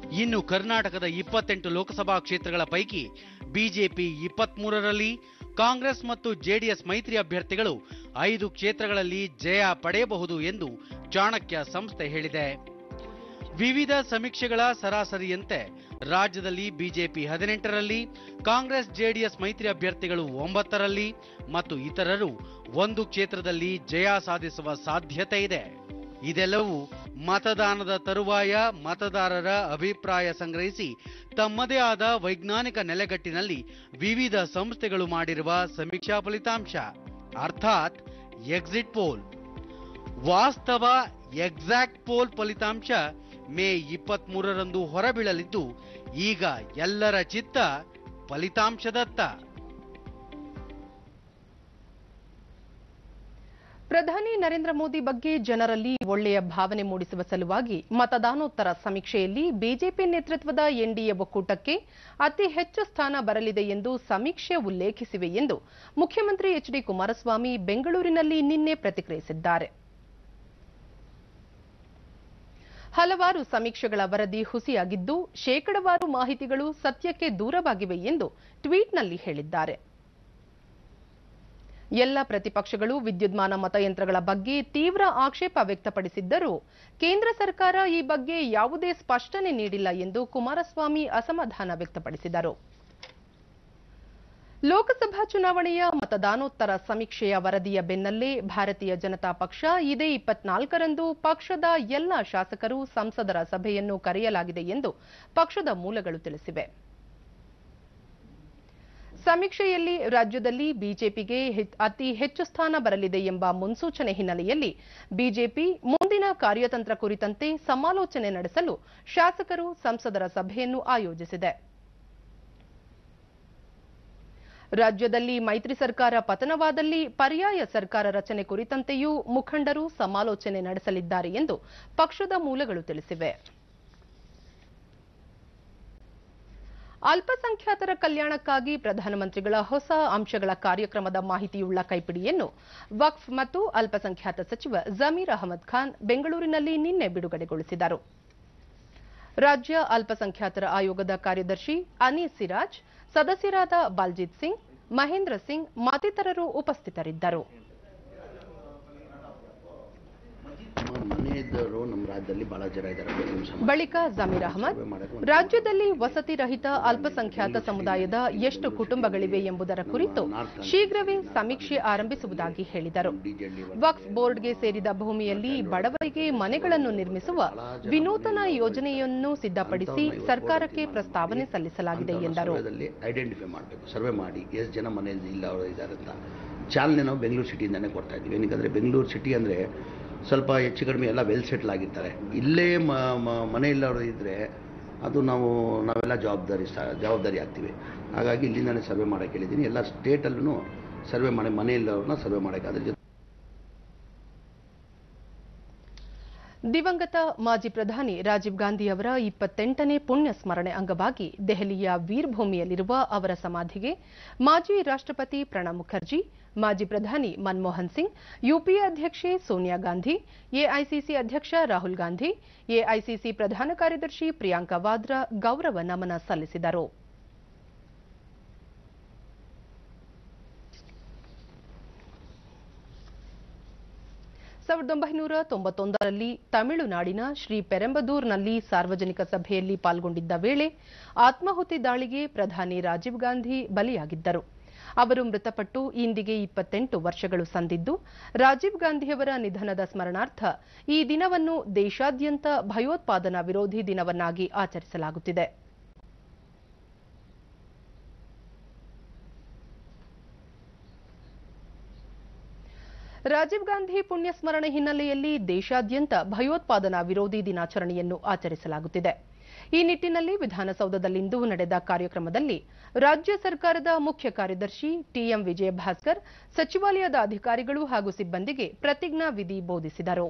ಇನ್ನು ಕರ್ನಾಟಕದ ಇಪ್ಪತ್ತೆಂಟು ಲೋಕಸಭಾ ಕ್ಷೇತ್ರಗಳ ಪೈಕಿ ಬಿಜೆಪಿ ಇಪ್ಪತ್ಮೂರರಲ್ಲಿ ಕಾಂಗ್ರೆಸ್ ಮತ್ತು ಜೆಡಿಎಸ್ ಮೈತ್ರಿ ಅಭ್ಯರ್ಥಿಗಳು ಐದು ಕ್ಷೇತ್ರಗಳಲ್ಲಿ ಜಯ ಪಡೆಯಬಹುದು ಎಂದು ಚಾಣಕ್ಯ ಸಂಸ್ಥೆ ಹೇಳಿದೆ ವಿವಿಧ ಸಮೀಕ್ಷೆಗಳ ಸರಾಸರಿಯಂತೆ ರಾಜ್ಯದಲ್ಲಿ ಬಿಜೆಪಿ ಹದಿನೆಂಟರಲ್ಲಿ ಕಾಂಗ್ರೆಸ್ ಜೆಡಿಎಸ್ ಮೈತ್ರಿ ಅಭ್ಯರ್ಥಿಗಳು ಒಂಬತ್ತರಲ್ಲಿ ಮತ್ತು ಇತರರು ಒಂದು ಕ್ಷೇತ್ರದಲ್ಲಿ ಜಯ ಸಾಧಿಸುವ ಸಾಧ್ಯತೆ ಇದೆ ಇದೆಲ್ಲವೂ ಮತದಾನದ ತರುವಾಯ ಮತದಾರರ ಅಭಿಪ್ರಾಯ ಸಂಗ್ರಹಿಸಿ ತಮ್ಮದೇ ಆದ ವೈಜ್ಞಾನಿಕ ನೆಲೆಗಟ್ಟಿನಲ್ಲಿ ವಿವಿಧ ಸಂಸ್ಥೆಗಳು ಮಾಡಿರುವ ಸಮೀಕ್ಷಾ ಫಲಿತಾಂಶ ಅರ್ಥಾತ್ ಎಕ್ಸಿಟ್ ಪೋಲ್ ವಾಸ್ತವ ಎಕ್ಸಾಕ್ಟ್ ಪೋಲ್ ಫಲಿತಾಂಶ ಮೇ ಇಪ್ಪತ್ಮೂರರಂದು ಹೊರಬೀಳಲಿದ್ದು ಈಗ ಎಲ್ಲರ ಚಿತ್ತ ಫಲಿತಾಂಶದತ್ತ ಪ್ರಧಾನಿ ನರೇಂದ್ರ ಮೋದಿ ಬಗ್ಗೆ ಜನರಲ್ಲಿ ಒಳ್ಳೆಯ ಭಾವನೆ ಮೂಡಿಸುವ ಸಲುವಾಗಿ ಮತದಾನೋತ್ತರ ಸಮೀಕ್ಷೆಯಲ್ಲಿ ಬಿಜೆಪಿ ನೇತೃತ್ವದ ಎನ್ಡಿಎ ಒಕ್ಕೂಟಕ್ಕೆ ಅತಿ ಹೆಚ್ಚು ಸ್ಥಾನ ಬರಲಿದೆ ಎಂದು ಸಮೀಕ್ಷೆ ಉಲ್ಲೇಖಿಸಿವೆ ಎಂದು ಮುಖ್ಯಮಂತ್ರಿ ಎಚ್ ಡಿ ಕುಮಾರಸ್ವಾಮಿ ಬೆಂಗಳೂರಿನಲ್ಲಿ ನಿನ್ನೆ ಪ್ರತಿಕ್ರಿಯಿಸಿದ್ದಾರೆ ಹಲವಾರು ಸಮೀಕ್ಷೆಗಳ ವರದಿ ಹುಸಿಯಾಗಿದ್ದು ಶೇಕಡವಾರು ಮಾಹಿತಿಗಳು ಸತ್ಯಕ್ಕೆ ದೂರವಾಗಿವೆ ಎಂದು ಟ್ವೀಟ್ನಲ್ಲಿ ಹೇಳಿದ್ದಾರೆ ಎಲ್ಲ ಪ್ರತಿಪಕ್ಷಗಳು ವಿದ್ಯುನ್ಮಾನ ಮತಯಂತ್ರಗಳ ಬಗ್ಗೆ ತೀವ್ರ ಆಕ್ಷೇಪ ವ್ಯಕ್ತಪಡಿಸಿದ್ದರೂ ಕೇಂದ್ರ ಸರ್ಕಾರ ಈ ಬಗ್ಗೆ ಯಾವುದೇ ಸ್ಪಷ್ಟನೆ ನೀಡಿಲ್ಲ ಎಂದು ಕುಮಾರಸ್ವಾಮಿ ಅಸಮಾಧಾನ ವ್ಯಕ್ತಪಡಿಸಿದರು ಲೋಕಸಭಾ ಚುನಾವಣೆಯ ಮತದಾನೋತ್ತರ ಸಮೀಕ್ಷೆಯ ವರದಿಯ ಬೆನ್ನಲ್ಲೇ ಭಾರತೀಯ ಜನತಾ ಪಕ್ಷ ಇದೇ ಇಪ್ಪತ್ನಾಲ್ಕರಂದು ಪಕ್ಷದ ಎಲ್ಲ ಶಾಸಕರು ಸಂಸದರ ಸಭೆಯನ್ನು ಕರೆಯಲಾಗಿದೆ ಎಂದು ಪಕ್ಷದ ಮೂಲಗಳು ತಿಳಿಸಿವೆ ಸಮೀಕ್ಷೆಯಲ್ಲಿ ರಾಜ್ಯದಲ್ಲಿ ಬಿಜೆಪಿಗೆ ಹೆ- ಅತಿ ಹೆಚ್ಚು ಸ್ಥಾನ ಬರಲಿದೆ ಎಂಬ ಮುನ್ಸೂಚನೆ ಹಿನ್ನೆಲೆಯಲ್ಲಿ ಬಿಜೆಪಿ ಮುಂದಿನ ಕಾರ್ಯತಂತ್ರ ಕುರಿತಂತೆ ಸಮಾಲೋಚನೆ ನಡೆಸಲು ಶಾಸಕರು ಸಂಸದರ ಸಭೆಯನ್ನು ಆಯೋಜಿಸಿದೆ ರಾಜ್ಯದಲ್ಲಿ ಮೈತ್ರಿ ಸರ್ಕಾರ ಪತನವಾದಲ್ಲಿ ಪರ್ಯಾಯ ಸರ್ಕಾರ ರಚನೆ ಕುರಿತಂತೆಯೂ ಮುಖಂಡರು ಸಮಾಲೋಚನೆ ನಡೆಸಲಿದ್ದಾರೆ ಎಂದು ಪಕ್ಷದ ಮೂಲಗಳು ತಿಳಿಸಿವೆ ಅಲ್ಪಸಂಖ್ಯಾತರ ಕಲ್ಯಾಣಕ್ಕಾಗಿ ಪ್ರಧಾನಮಂತ್ರಿಗಳ ಹೊಸ ಅಂಶಗಳ ಕಾರ್ಯಕ್ರಮದ ಮಾಹಿತಿಯುಳ್ಳ ಕೈಪಿಡಿಯನ್ನು ವಕ್ಫ್ ಮತ್ತು ಅಲ್ಪಸಂಖ್ಯಾತ ಸಚಿವ ಜಮೀರ್ ಅಹಮದ್ ಖಾನ್ ಬೆಂಗಳೂರಿನಲ್ಲಿ ನಿನ್ನೆ ಬಿಡುಗಡೆಗೊಳಿಸಿದರು ರಾಜ್ಯ ಅಲ್ಪಸಂಖ್ಯಾತರ ಆಯೋಗದ ಕಾರ್ಯದರ್ಶಿ ಅನೀಸ್ ಸಿರಾಜ್ ಸದಸ್ಯರಾದ ಬಾಲ್ಜಿತ್ ಸಿಂಗ್ ಮಹೇಂದ್ರ ಸಿಂಗ್ ಮತ್ತಿತರರು ಉಪಸ್ಥಿತರಿದ್ದರು ಮನೆ ಇದ್ದವರು ನಮ್ಮ ರಾಜ್ಯದಲ್ಲಿ ಬಹಳ ಜನ ಇದ್ದಾರೆ ಮುಸ್ಲಿಂ ಸಮಾಜ ಬಳಿಕ ಜಮೀರ್ ಅಹಮದ್ ರಾಜ್ಯದಲ್ಲಿ ವಸತಿ ರಹಿತ ಅಲ್ಪಸಂಖ್ಯಾತ ಸಮುದಾಯದ ಎಷ್ಟು ಕುಟುಂಬಗಳಿವೆ ಎಂಬುದರ ಕುರಿತು ಶೀಘ್ರವೇ ಸಮೀಕ್ಷೆ ಆರಂಭಿಸುವುದಾಗಿ ಹೇಳಿದರು ವಕ್ಫ್ ಬೋರ್ಡ್ಗೆ ಸೇರಿದ ಭೂಮಿಯಲ್ಲಿ ಬಡವರಿಗೆ ಮನೆಗಳನ್ನು ನಿರ್ಮಿಸುವ ವಿನೂತನ ಯೋಜನೆಯನ್ನು ಸಿದ್ಧಪಡಿಸಿ ಸರ್ಕಾರಕ್ಕೆ ಪ್ರಸ್ತಾವನೆ ಸಲ್ಲಿಸಲಾಗಿದೆ ಎಂದರು ಸರ್ವೇದಲ್ಲಿ ಐಡೆಂಟಿಫೈ ಮಾಡಬೇಕು ಸರ್ವೆ ಮಾಡಿ ಎಷ್ಟು ಜನ ಮನೆಯಲ್ಲಿ ಇಲ್ಲ ಅವರು ಇದ್ದಾರೆ ಅಂತ ಚಾಲನೆ ನಾವು ಬೆಂಗಳೂರು ಸಿಟಿಯಿಂದನೇ ಕೊಡ್ತಾ ಇದ್ದೀವಿ ಏನಕ್ಕೆ ಬೆಂಗಳೂರು ಸಿಟಿ ಅಂದರೆ ಸ್ವಲ್ಪ ಹೆಚ್ಚು ಕಡಿಮೆ ಎಲ್ಲ ವೆಲ್ ಸೆಟ್ಲ್ ಆಗಿರ್ತಾರೆ ಇಲ್ಲೇ ಮ ಮ- ಮನೆ ಇಲ್ಲವರು ಇದ್ದರೆ ಅದು ನಾವು ನಾವೆಲ್ಲ ಜವಾಬ್ದಾರಿ ಸ ಜವಾಬ್ದಾರಿ ಆಗ್ತೀವಿ ಹಾಗಾಗಿ ಇಲ್ಲಿಂದನೇ ಸರ್ವೆ ಮಾಡೋಕ್ಕೆ ಹೇಳಿದ್ದೀನಿ ಎಲ್ಲ ಸ್ಟೇಟಲ್ಲೂ ಸರ್ವೆ ಮಾಡಿ ಮನೆ ಇಲ್ಲವ್ರನ್ನ ಸರ್ವೆ ಮಾಡೋಕ್ಕೆ ಅದ್ರ ಜೊತೆ ದಿವಂಗತ ಮಾಜಿ ಪ್ರಧಾನಿ ರಾಜೀವ್ ಗಾಂಧಿ ಅವರ ಇಪ್ಪತ್ತೆಂಟನೇ ಪುಣ್ಯ ಸ್ಮರಣೆ ಅಂಗವಾಗಿ ದೆಹಲಿಯ ವೀರ್ಭೂಮಿಯಲ್ಲಿರುವ ಅವರ ಸಮಾಧಿಗೆ ಮಾಜಿ ರಾಷ್ಟ್ರಪತಿ ಪ್ರಣಬ್ ಮುಖರ್ಜಿ ಮಾಜಿ ಪ್ರಧಾನಿ ಮನಮೋಹನ್ ಸಿಂಗ್ ಯುಪಿಎ ಅಧ್ಯಕ್ಷೆ ಸೋನಿಯಾ ಗಾಂಧಿ ಎಐಸಿಸಿ ಅಧ್ಯಕ್ಷ ರಾಹುಲ್ ಗಾಂಧಿ ಎಐಸಿಸಿ ಪ್ರಧಾನ ಕಾರ್ಯದರ್ಶಿ ಪ್ರಿಯಾಂಕಾ ವಾದ್ರಾ ಗೌರವ ನಮನ ಸಲ್ಲಿಸಿದರು ಸಾವಿರದ ಒಂಬೈನೂರ ತೊಂಬತ್ತೊಂದರಲ್ಲಿ ತಮಿಳುನಾಡಿನ ಶ್ರೀ ಪೆರಂಬದೂರ್ನಲ್ಲಿ ಸಾರ್ವಜನಿಕ ಸಭೆಯಲ್ಲಿ ಪಾಲ್ಗೊಂಡಿದ್ದ ವೇಳೆ ಆತ್ಮಾಹುತಿ ದಾಳಿಗೆ ಪ್ರಧಾನಿ ರಾಜೀವ್ ಗಾಂಧಿ ಬಲಿಯಾಗಿದ್ದರು ಅವರು ಮೃತಪಟ್ಟು ಇಂದಿಗೆ ಇಪ್ಪತ್ತೆಂಟು ವರ್ಷಗಳು ಸಂದಿದ್ದು ರಾಜೀವ್ ಗಾಂಧಿಯವರ ನಿಧನದ ಸ್ಮರಣಾರ್ಥ ಈ ದಿನವನ್ನು ದೇಶಾದ್ಯಂತ ಭಯೋತ್ಪಾದನಾ ವಿರೋಧಿ ದಿನವನ್ನಾಗಿ ಆಚರಿಸಲಾಗುತ್ತಿದೆ ರಾಜೀವ್ ಗಾಂಧಿ ಪುಣ್ಯ ಸ್ಮರಣೆ ಹಿನ್ನೆಲೆಯಲ್ಲಿ ದೇಶಾದ್ಯಂತ ಭಯೋತ್ಪಾದನಾ ವಿರೋಧಿ ದಿನಾಚರಣೆಯನ್ನು ಆಚರಿಸಲಾಗುತ್ತಿದೆ ಈ ನಿಟ್ಟಿನಲ್ಲಿ ವಿಧಾನಸೌಧದಲ್ಲಿಂದು ನಡೆದ ಕಾರ್ಯಕ್ರಮದಲ್ಲಿ ರಾಜ್ಯ ಸರ್ಕಾರದ ಮುಖ್ಯ ಕಾರ್ಯದರ್ಶಿ ಟಿಎಂ ವಿಜಯ ಭಾಸ್ಕರ್ ಸಚಿವಾಲಯದ ಅಧಿಕಾರಿಗಳು ಹಾಗೂ ಸಿಬ್ಬಂದಿಗೆ ಪ್ರತಿಜ್ಞಾ ವಿಧಿ ಬೋಧಿಸಿದರು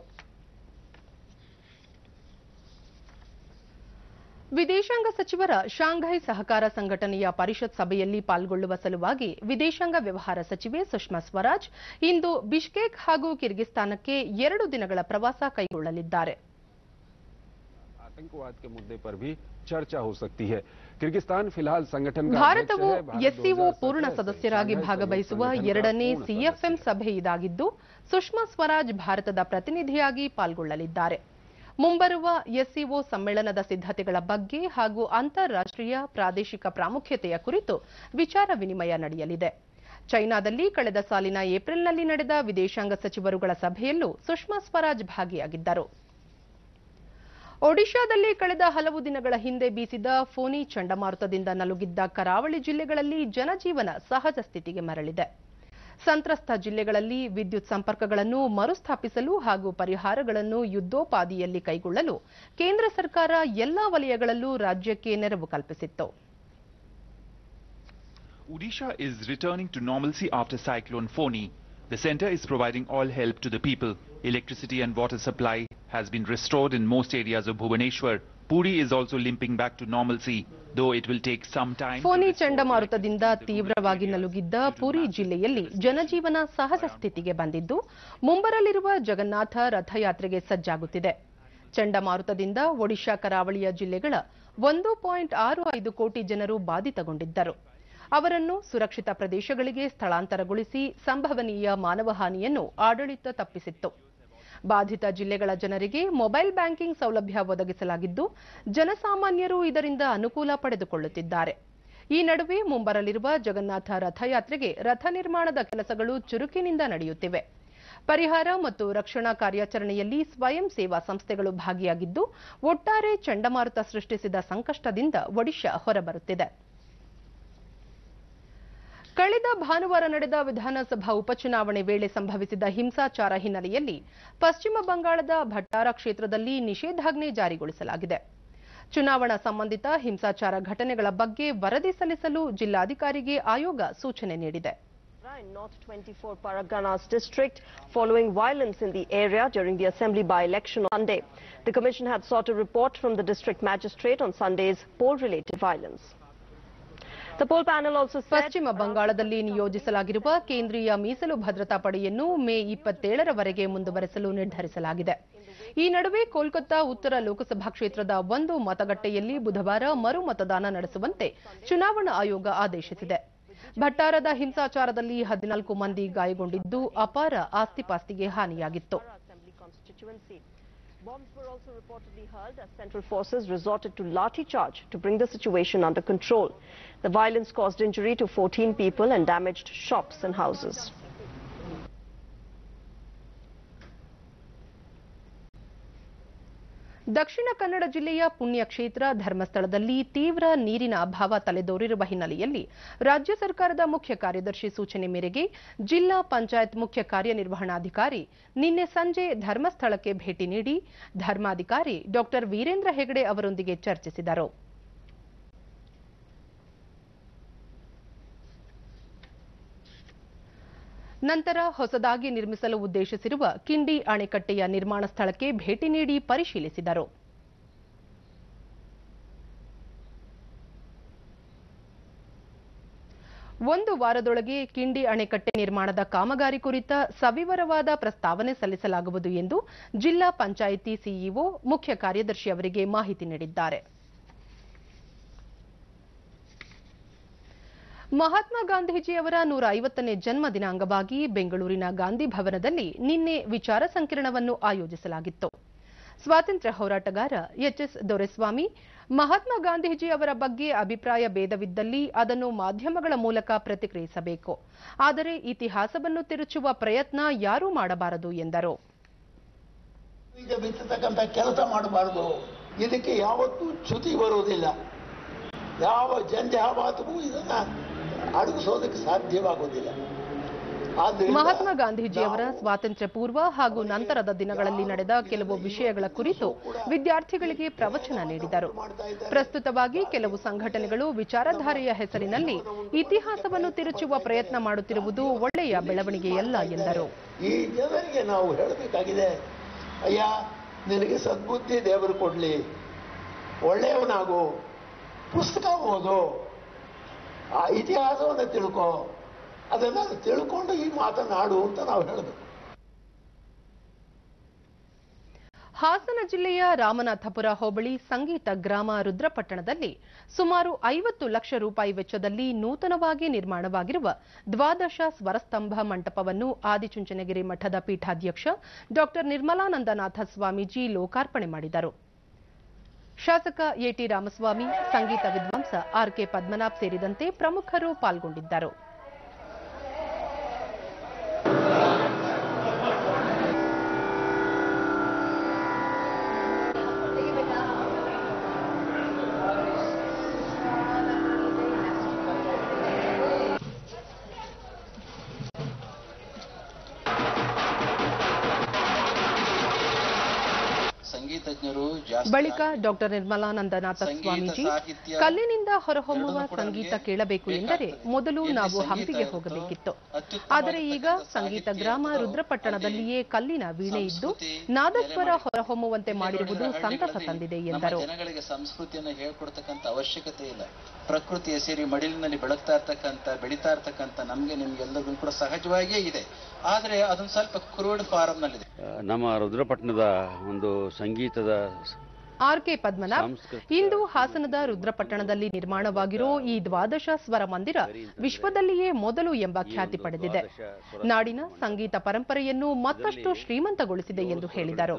ವಿದೇಶಾಂಗ ಸಚಿವರ ಶಾಂಘೈ ಸಹಕಾರ ಸಂಘಟನೆಯ ಪರಿಷತ್ ಸಭೆಯಲ್ಲಿ ಪಾಲ್ಗೊಳ್ಳುವ ಸಲುವಾಗಿ ವಿದೇಶಾಂಗ ವ್ಯವಹಾರ ಸಚಿವೆ ಸುಷ್ಮಾ ಸ್ವರಾಜ್ ಇಂದು ಬಿಷ್ಕೇಕ್ ಹಾಗೂ ಕಿರ್ಗಿಸ್ತಾನಕ್ಕೆ ಎರಡು ದಿನಗಳ ಪ್ರವಾಸ ಕೈಗೊಳ್ಳಲಿದ್ದಾರೆ आतंकवाद के मुद्दे पर भी चर्चा हो सकती है किर्गिस्तान फिलहाल संगठन का ಭಾರತವು अध्यक्ष है। भारत ಎಸ್ಸಿಒ 2017 ಪೂರ್ಣ से ಸದಸ್ಯರಾಗಿ शांघाई ಭಾಗವಹಿಸುವ सहयोग संगठन का ಎರಡನೇ पूर्ण ಸಿಎಫ್ಎಂ सदस्य है। ಸಭೆ ಇದಾಗಿದ್ದು ಸುಷ್ಮಾ ಸ್ವರಾಜ್ ಭಾರತದ ಪ್ರತಿನಿಧಿಯಾಗಿ ಪಾಲ್ಗೊಳ್ಳಲಿದ್ದಾರೆ ಮುಂಬರುವ ಎಸ್ಸಿಒ ಸಮ್ಮೇಳನದ ಸಿದ್ಧತೆಗಳ ಬಗ್ಗೆ ಹಾಗೂ ಅಂತಾರಾಷ್ಟ್ರೀಯ ಪ್ರಾದೇಶಿಕ ಪ್ರಾಮುಖ್ಯತೆಯ ಕುರಿತು ವಿಚಾರ ವಿನಿಮಯ ನಡೆಯಲಿದೆ ಚೈನಾದಲ್ಲಿ ಕಳೆದ ಸಾಲಿನ ಏಪ್ರಿಲ್ನಲ್ಲಿ ನಡೆದ ವಿದೇಶಾಂಗ ಸಚಿವರುಗಳ ಸಭೆಯಲ್ಲೂ ಸುಷ್ಮಾ ಸ್ವರಾಜ್ ಭಾಗಿಯಾಗಿದ್ದರು ಒಡಿಶಾದಲ್ಲಿ ಕಳೆದ ಹಲವು ದಿನಗಳ ಹಿಂದೆ ಬೀಸಿದ ಫೋನಿ ಚಂಡಮಾರುತದಿಂದ ನಲುಗಿದ್ದ ಕರಾವಳಿ ಜಿಲ್ಲೆಗಳಲ್ಲಿ ಜನಜೀವನ ಸಹಜ ಸ್ಥಿತಿಗೆ ಮರಳಿದೆ ಸಂತ್ರಸ್ತ ಜಿಲ್ಲೆಗಳಲ್ಲಿ ವಿದ್ಯುತ್ ಸಂಪರ್ಕಗಳನ್ನು ಮರುಸ್ಥಾಪಿಸಲು ಹಾಗೂ ಪರಿಹಾರಗಳನ್ನು ಯುದ್ಧೋಪಾದಿಯಲ್ಲಿ ಕೈಗೊಳ್ಳಲು ಕೇಂದ್ರ ಸರ್ಕಾರ ಎಲ್ಲಾ ವಲಯಗಳಲ್ಲೂ ರಾಜ್ಯಕ್ಕೆ ನೆರವು ಕಲ್ಪಿಸಿತ್ತು Odisha is returning to normalcy after Cyclone Foni. The centre is providing all help to the people. Electricity and water supply has been restored in most areas of Bhubaneswar. Puri is also limping back to normalcy, though it will take some time. to Fani restore ಚಂಡಮಾರುತದಿಂದ electricity to the ತೀವ್ರವಾಗಿ rural ನಲುಗಿದ್ದ areas. ಪುರಿ ಜಿಲ್ಲೆಯಲ್ಲಿ ಜನಜೀವನ ಸಹಜ ಸ್ಥಿತಿಗೆ ಬಂದಿದ್ದು ಮುಂಬರಲಿರುವ ಜಗನ್ನಾಥ ರಥಯಾತ್ರೆಗೆ ಸಜ್ಜಾಗುತ್ತಿದೆ ಚಂಡಮಾರುತದಿಂದ ಒಡಿಶಾ ಕರಾವಳಿಯ ಜಿಲ್ಲೆಗಳ ಒಂದು ಪಾಯಿಂಟ್ ಆರು ಐದು ಕೋಟಿ ಜನರು ಬಾಧಿತಗೊಂಡಿದ್ದರು ಅವರನ್ನು ಸುರಕ್ಷಿತ ಪ್ರದೇಶಗಳಿಗೆ ಸ್ಥಳಾಂತರಗೊಳಿಸಿ ಸಂಭವನೀಯ ಮಾನವಹಾನಿಯನ್ನು ಆಡಳಿತ ತಪ್ಪಿಸಿತ್ತು ಬಾಧಿತ ಜಿಲ್ಲೆಗಳ ಜನರಿಗೆ ಮೊಬೈಲ್ ಬ್ಯಾಂಕಿಂಗ್ ಸೌಲಭ್ಯ ಒದಗಿಸಲಾಗಿದ್ದು ಜನಸಾಮಾನ್ಯರು ಇದರಿಂದ ಅನುಕೂಲ ಪಡೆದುಕೊಳ್ಳುತ್ತಿದ್ದಾರೆ ಈ ನಡುವೆ ಮುಂಬರಲಿರುವ ಜಗನ್ನಾಥ ರಥಯಾತ್ರೆಗೆ ರಥ ನಿರ್ಮಾಣದ ಕೆಲಸಗಳು ಚುರುಕಿನಿಂದ ನಡೆಯುತ್ತಿವೆ ಪರಿಹಾರ ಮತ್ತು ರಕ್ಷಣಾ ಕಾರ್ಯಾಚರಣೆಯಲ್ಲಿ ಸ್ವಯಂ ಸೇವಾ ಸಂಸ್ಥೆಗಳು ಭಾಗಿಯಾಗಿದ್ದು ಒಟ್ಟಾರೆ ಚಂಡಮಾರುತ ಸೃಷ್ಟಿಸಿದ ಸಂಕಷ್ಟದಿಂದ ಒಡಿಶಾ ಹೊರಬರುತ್ತಿದೆ ಕಳೆದ ಭಾನುವಾರ ನಡೆದ ವಿಧಾನಸಭಾ ಉಪಚುನಾವಣೆ ವೇಳೆ ಸಂಭವಿಸಿದ ಹಿಂಸಾಚಾರ ಹಿನ್ನೆಲೆಯಲ್ಲಿ ಪಶ್ಚಿಮ ಬಂಗಾಳದ ಭಟ್ಟಾರ ಕ್ಷೇತ್ರದಲ್ಲಿ ನಿಷೇಧಾಜ್ಞೆ ಜಾರಿಗೊಳಿಸಲಾಗಿದೆ ಚುನಾವಣಾ ಸಂಬಂಧಿತ ಹಿಂಸಾಚಾರ ಘಟನೆಗಳ ಬಗ್ಗೆ ವರದಿ ಸಲ್ಲಿಸಲು ಜಿಲ್ಲಾಧಿಕಾರಿಗೆ ಆಯೋಗ ಸೂಚನೆ ನೀಡಿದೆ in North 24 Paraganas district following violence in the area during the assembly by-election on Sunday. The commission had sought a report from the district magistrate on Sunday's poll-related violence. The poll panel also said ಪಶ್ಚಿಮ ಬಂಗಾಳದಲ್ಲಿ ನಿಯೋಜಿಸಲಾಗಿರುವ ಕೇಂದ್ರೀಯ ಮೀಸಲು ಭದ್ರತಾ ಪಡೆಯನ್ನು ಮೇ ಇಪ್ಪತ್ತೇಳರವರೆಗೆ ಮುಂದುವರೆಸಲು ನಿರ್ಧರಿಸಲಾಗಿದೆ ಈ ನಡುವೆ ಕೋಲ್ಕತ್ತಾ ಉತ್ತರ ಲೋಕಸಭಾ ಕ್ಷೇತ್ರದ ಒಂದು ಮತಗಟ್ಟೆಯಲ್ಲಿ ಬುಧವಾರ ಮರು ಮತದಾನ ನಡೆಸುವಂತೆ ಚುನಾವಣಾ ಆಯೋಗ ಆದೇಶಿಸಿದೆ ಭಟ್ಟಾರದ ಹಿಂಸಾಚಾರದಲ್ಲಿ ಹದಿನಾಲ್ಕು ಮಂದಿ ಗಾಯಗೊಂಡಿದ್ದು ಅಪಾರ ಆಸ್ತಿಪಾಸ್ತಿಗೆ ಹಾನಿಯಾಗಿತ್ತು Assembly constituency. Bombs were also reportedly hurled as central forces resorted to lathi charge to bring the situation under control. The violence caused injury to 14 people and damaged shops and houses. ದಕ್ಷಿಣ ಕನ್ನಡ ಜಿಲ್ಲೆಯ ಪುಣ್ಯಕ್ಷೇತ್ರ ಧರ್ಮಸ್ಥಳದಲ್ಲಿ ತೀವ್ರ ನೀರಿನ ಅಭಾವ ತಲೆದೋರಿರುವ ಹಿನ್ನೆಲೆಯಲ್ಲಿ ರಾಜ್ಯ ಸರ್ಕಾರದ ಮುಖ್ಯ ಕಾರ್ಯದರ್ಶಿ ಸೂಚನೆ ಮೇರೆಗೆ ಜಿಲ್ಲಾ ಪಂಚಾಯತ್ ಮುಖ್ಯ ಕಾರ್ಯನಿರ್ವಹಣಾಧಿಕಾರಿ ನಿನ್ನೆ ಸಂಜೆ ಧರ್ಮಸ್ಥಳಕ್ಕೆ ಭೇಟಿ ನೀಡಿ ಧರ್ಮಾಧಿಕಾರಿ ಡಾಕ್ಟರ್ ವೀರೇಂದ್ರ ಹೆಗಡೆ ಅವರೊಂದಿಗೆ ಚರ್ಚಿಸಿದರು ನಂತರ ಹೊಸದಾಗಿ ನಿರ್ಮಿಸಲು ಉದ್ದೇಶಿಸಿರುವ ಕಿಂಡಿ ಅಣೆಕಟ್ಟೆಯ ನಿರ್ಮಾಣ ಸ್ಥಳಕ್ಕೆ ಭೇಟಿ ನೀಡಿ ಪರಿಶೀಲಿಸಿದರು ಒಂದು ವಾರದೊಳಗೆ ಕಿಂಡಿ ಅಣೆಕಟ್ಟೆ ನಿರ್ಮಾಣದ ಕಾಮಗಾರಿ ಕುರಿತ ಸವಿವರವಾದ ಪ್ರಸ್ತಾವನೆ ಸಲ್ಲಿಸಲಾಗುವುದು ಎಂದು ಜಿಲ್ಲಾ ಪಂಚಾಯಿತಿ ಸಿಇಒ ಮುಖ್ಯ ಕಾರ್ಯದರ್ಶಿ ಅವರಿಗೆ ಮಾಹಿತಿ ನೀಡಿದ್ದಾರೆ ಮಹಾತ್ಮ ಗಾಂಧೀಜಿಯವರ ನೂರ ಐವತ್ತನೇ ಜನ್ಮದಿನ ಅಂಗವಾಗಿ ಬೆಂಗಳೂರಿನ ಗಾಂಧಿ ಭವನದಲ್ಲಿ ನಿನ್ನೆ ವಿಚಾರ ಸಂಕಿರಣವನ್ನು ಆಯೋಜಿಸಲಾಗಿತ್ತು ಸ್ವಾತಂತ್ರ್ಯ ಹೋರಾಟಗಾರ ಎಚ್ಎಸ್ ದೊರೆಸ್ವಾಮಿ ಮಹಾತ್ಮ ಗಾಂಧೀಜಿ ಅವರ ಬಗ್ಗೆ ಅಭಿಪ್ರಾಯ ಭೇದವಿದ್ದಲ್ಲಿ ಅದನ್ನು ಮಾಧ್ಯಮಗಳ ಮೂಲಕ ಪ್ರತಿಕ್ರಿಯಿಸಬೇಕು ಆದರೆ ಇತಿಹಾಸವನ್ನು ತಿರುಚುವ ಪ್ರಯತ್ನ ಯಾರೂ ಮಾಡಬಾರದು ಎಂದರು ಬೀಜ ಬಿತ್ತತಕ್ಕಂಥ ಕೆಲಸ ಮಾಡಬಾರದು ಇದಕ್ಕೆ ಯಾವತ್ತೂ ಚ್ಯುತಿ ಬರುವುದಿಲ್ಲ ಯಾವ ಜಂಜಾವಾತವೂ ಇದನ್ನ ಅಡಗಿಸೋದಕ್ಕೆ ಸಾಧ್ಯವಾಗುವುದಿಲ್ಲ ಆದ್ರಿಂದ ಮಹಾತ್ಮ ಗಾಂಧೀಜಿಯವರ ಸ್ವಾತಂತ್ರ್ಯ ಪೂರ್ವ ಹಾಗೂ ನಂತರದ ದಿನಗಳಲ್ಲಿ ನಡೆದ ಕೆಲವು ವಿಷಯಗಳ ಕುರಿತು ವಿದ್ಯಾರ್ಥಿಗಳಿಗೆ ಪ್ರವಚನ ನೀಡಿದರು ಪ್ರಸ್ತುತವಾಗಿ ಕೆಲವು ಸಂಘಟನೆಗಳು ವಿಚಾರಧಾರೆಯ ಹೆಸರಿನಲ್ಲಿ ಇತಿಹಾಸವನ್ನು ತಿರುಚುವ ಪ್ರಯತ್ನ ಮಾಡುತ್ತಿರುವುದು ಒಳ್ಳೆಯ ಬೆಳವಣಿಗೆಯಲ್ಲ ಎಂದರು ಈ ಜನರಿಗೆ ನಾವು ಹೇಳಬೇಕಾಗಿದೆ ಅಯ್ಯ ನಿನಗೆ ಸದ್ಬುದ್ಧಿ ದೇವರು ಕೊಡ್ಲಿ ಒಳ್ಳೆಯವನಾಗು ಪುಸ್ತಕ ಓದು ಆ ಇತಿಹಾಸವನ್ನು ತಿಳ್ಕೊ ಅದನ್ನ ತಿಳ್ಕೊಂಡು ಈ ಮಾತನಾಡು ಅಂತ ನಾವು ಹೇಳಬೇಕು ಹಾಸನ ಜಿಲ್ಲೆಯ ರಾಮನಾಥಪುರ ಹೋಬಳಿ ಸಂಗೀತ ಗ್ರಾಮ ರುದ್ರಪಟ್ಟಣದಲ್ಲಿ ಸುಮಾರು ಐವತ್ತು ಲಕ್ಷ ರೂಪಾಯಿ ವೆಚ್ಚದಲ್ಲಿ ನೂತನವಾಗಿ ನಿರ್ಮಾಣವಾಗಿರುವ ದ್ವಾದಶ ಸ್ವರಸ್ತಂಭ ಮಂಟಪವನ್ನು ಆದಿಚುಂಚನಗಿರಿ ಮಠದ ಪೀಠಾಧ್ಯಕ್ಷ ಡಾ ನಿರ್ಮಲಾನಂದನಾಥ ಸ್ವಾಮೀಜಿ ಲೋಕಾರ್ಪಣೆ ಮಾಡಿದರು ಶಾಸಕ ಎಟಿ ರಾಮಸ್ವಾಮಿ ಸಂಗೀತ ವಿದ್ವಾಂಸ ಆರ್ಕೆ ಪದ್ಮನಾಭ್ ಸೇರಿದಂತೆ ಪ್ರಮುಖರು ಪಾಲ್ಗೊಂಡಿದ್ದರು ಸಂಗೀತಜ್ಞರು ಜಾಸ್ತಿ ಬಳಿಕ ಡಾಕ್ಟರ್ ನಿರ್ಮಲಾನಂದನಾಥ ಸ್ವಾಮೀಜಿ ಕಲ್ಲಿನಿಂದ ಹೊರಹೊಮ್ಮುವ ಸಂಗೀತ ಕೇಳಬೇಕು ಎಂದರೆ ಮೊದಲು ನಾವು ಹಂಪಿಗೆ ಹೋಗಬೇಕಿತ್ತು ಆದರೆ ಈಗ ಸಂಗೀತ ಗ್ರಾಮ ರುದ್ರಪಟ್ಟಣದಲ್ಲಿಯೇ ಕಲ್ಲಿನ ವೀಣೆ ಇದ್ದು ನಾದಸ್ವರ ಹೊರಹೊಮ್ಮುವಂತೆ ಮಾಡಿರುವುದು ಸಂತಸ ತಂದಿದೆ ನಮ್ಮ ಎಂದರು ಜನಗಳಿಗೆ ಸಂಸ್ಕೃತಿಯನ್ನು ಹೇಳ್ಕೊಡ್ತಕ್ಕಂಥ ಅವಶ್ಯಕತೆ ಇಲ್ಲ ಪ್ರಕೃತಿಯ ಸೇರಿ ಮಡಿಲಿನಲ್ಲಿ ಬೆಳಗ್ತಾ ಇರ್ತಕ್ಕಂಥ ಬೆಳೀತಾ ಇರ್ತಕ್ಕಂಥ ನಮ್ಗೆ ನಿಮ್ಗೆಲ್ಲರಿಗೂ ಕೂಡ ಸಹಜವಾಗಿಯೇ ಇದೆ ಆದ್ರೆ ಅದೊಂದು ಸ್ವಲ್ಪ ಕ್ರೂಡ್ ಫಾರಂ ನಲ್ಲಿದೆ ನಮ್ಮ ರುದ್ರಪಟ್ಟಣದ ಒಂದು ಸಂಗೀತದ ಆರ್ ಕೆ ಪದ್ಮನಾಭ್ ಇಂದು ಹಾಸನದ ರುದ್ರಪಟ್ಟಣದಲ್ಲಿ ನಿರ್ಮಾಣವಾಗಿರೋ ಈ ದ್ವಾದಶ ಸ್ವರ ಮಂದಿರ ವಿಶ್ವದಲ್ಲಿಯೇ ಮೊದಲು ಎಂಬ ಖ್ಯಾತಿ ಪಡೆದಿದೆ ನಾಡಿನ ಸಂಗೀತ ಪರಂಪರೆಯನ್ನು ಮತ್ತಷ್ಟು ಶ್ರೀಮಂತಗೊಳಿಸಿದೆ ಎಂದು ಹೇಳಿದರು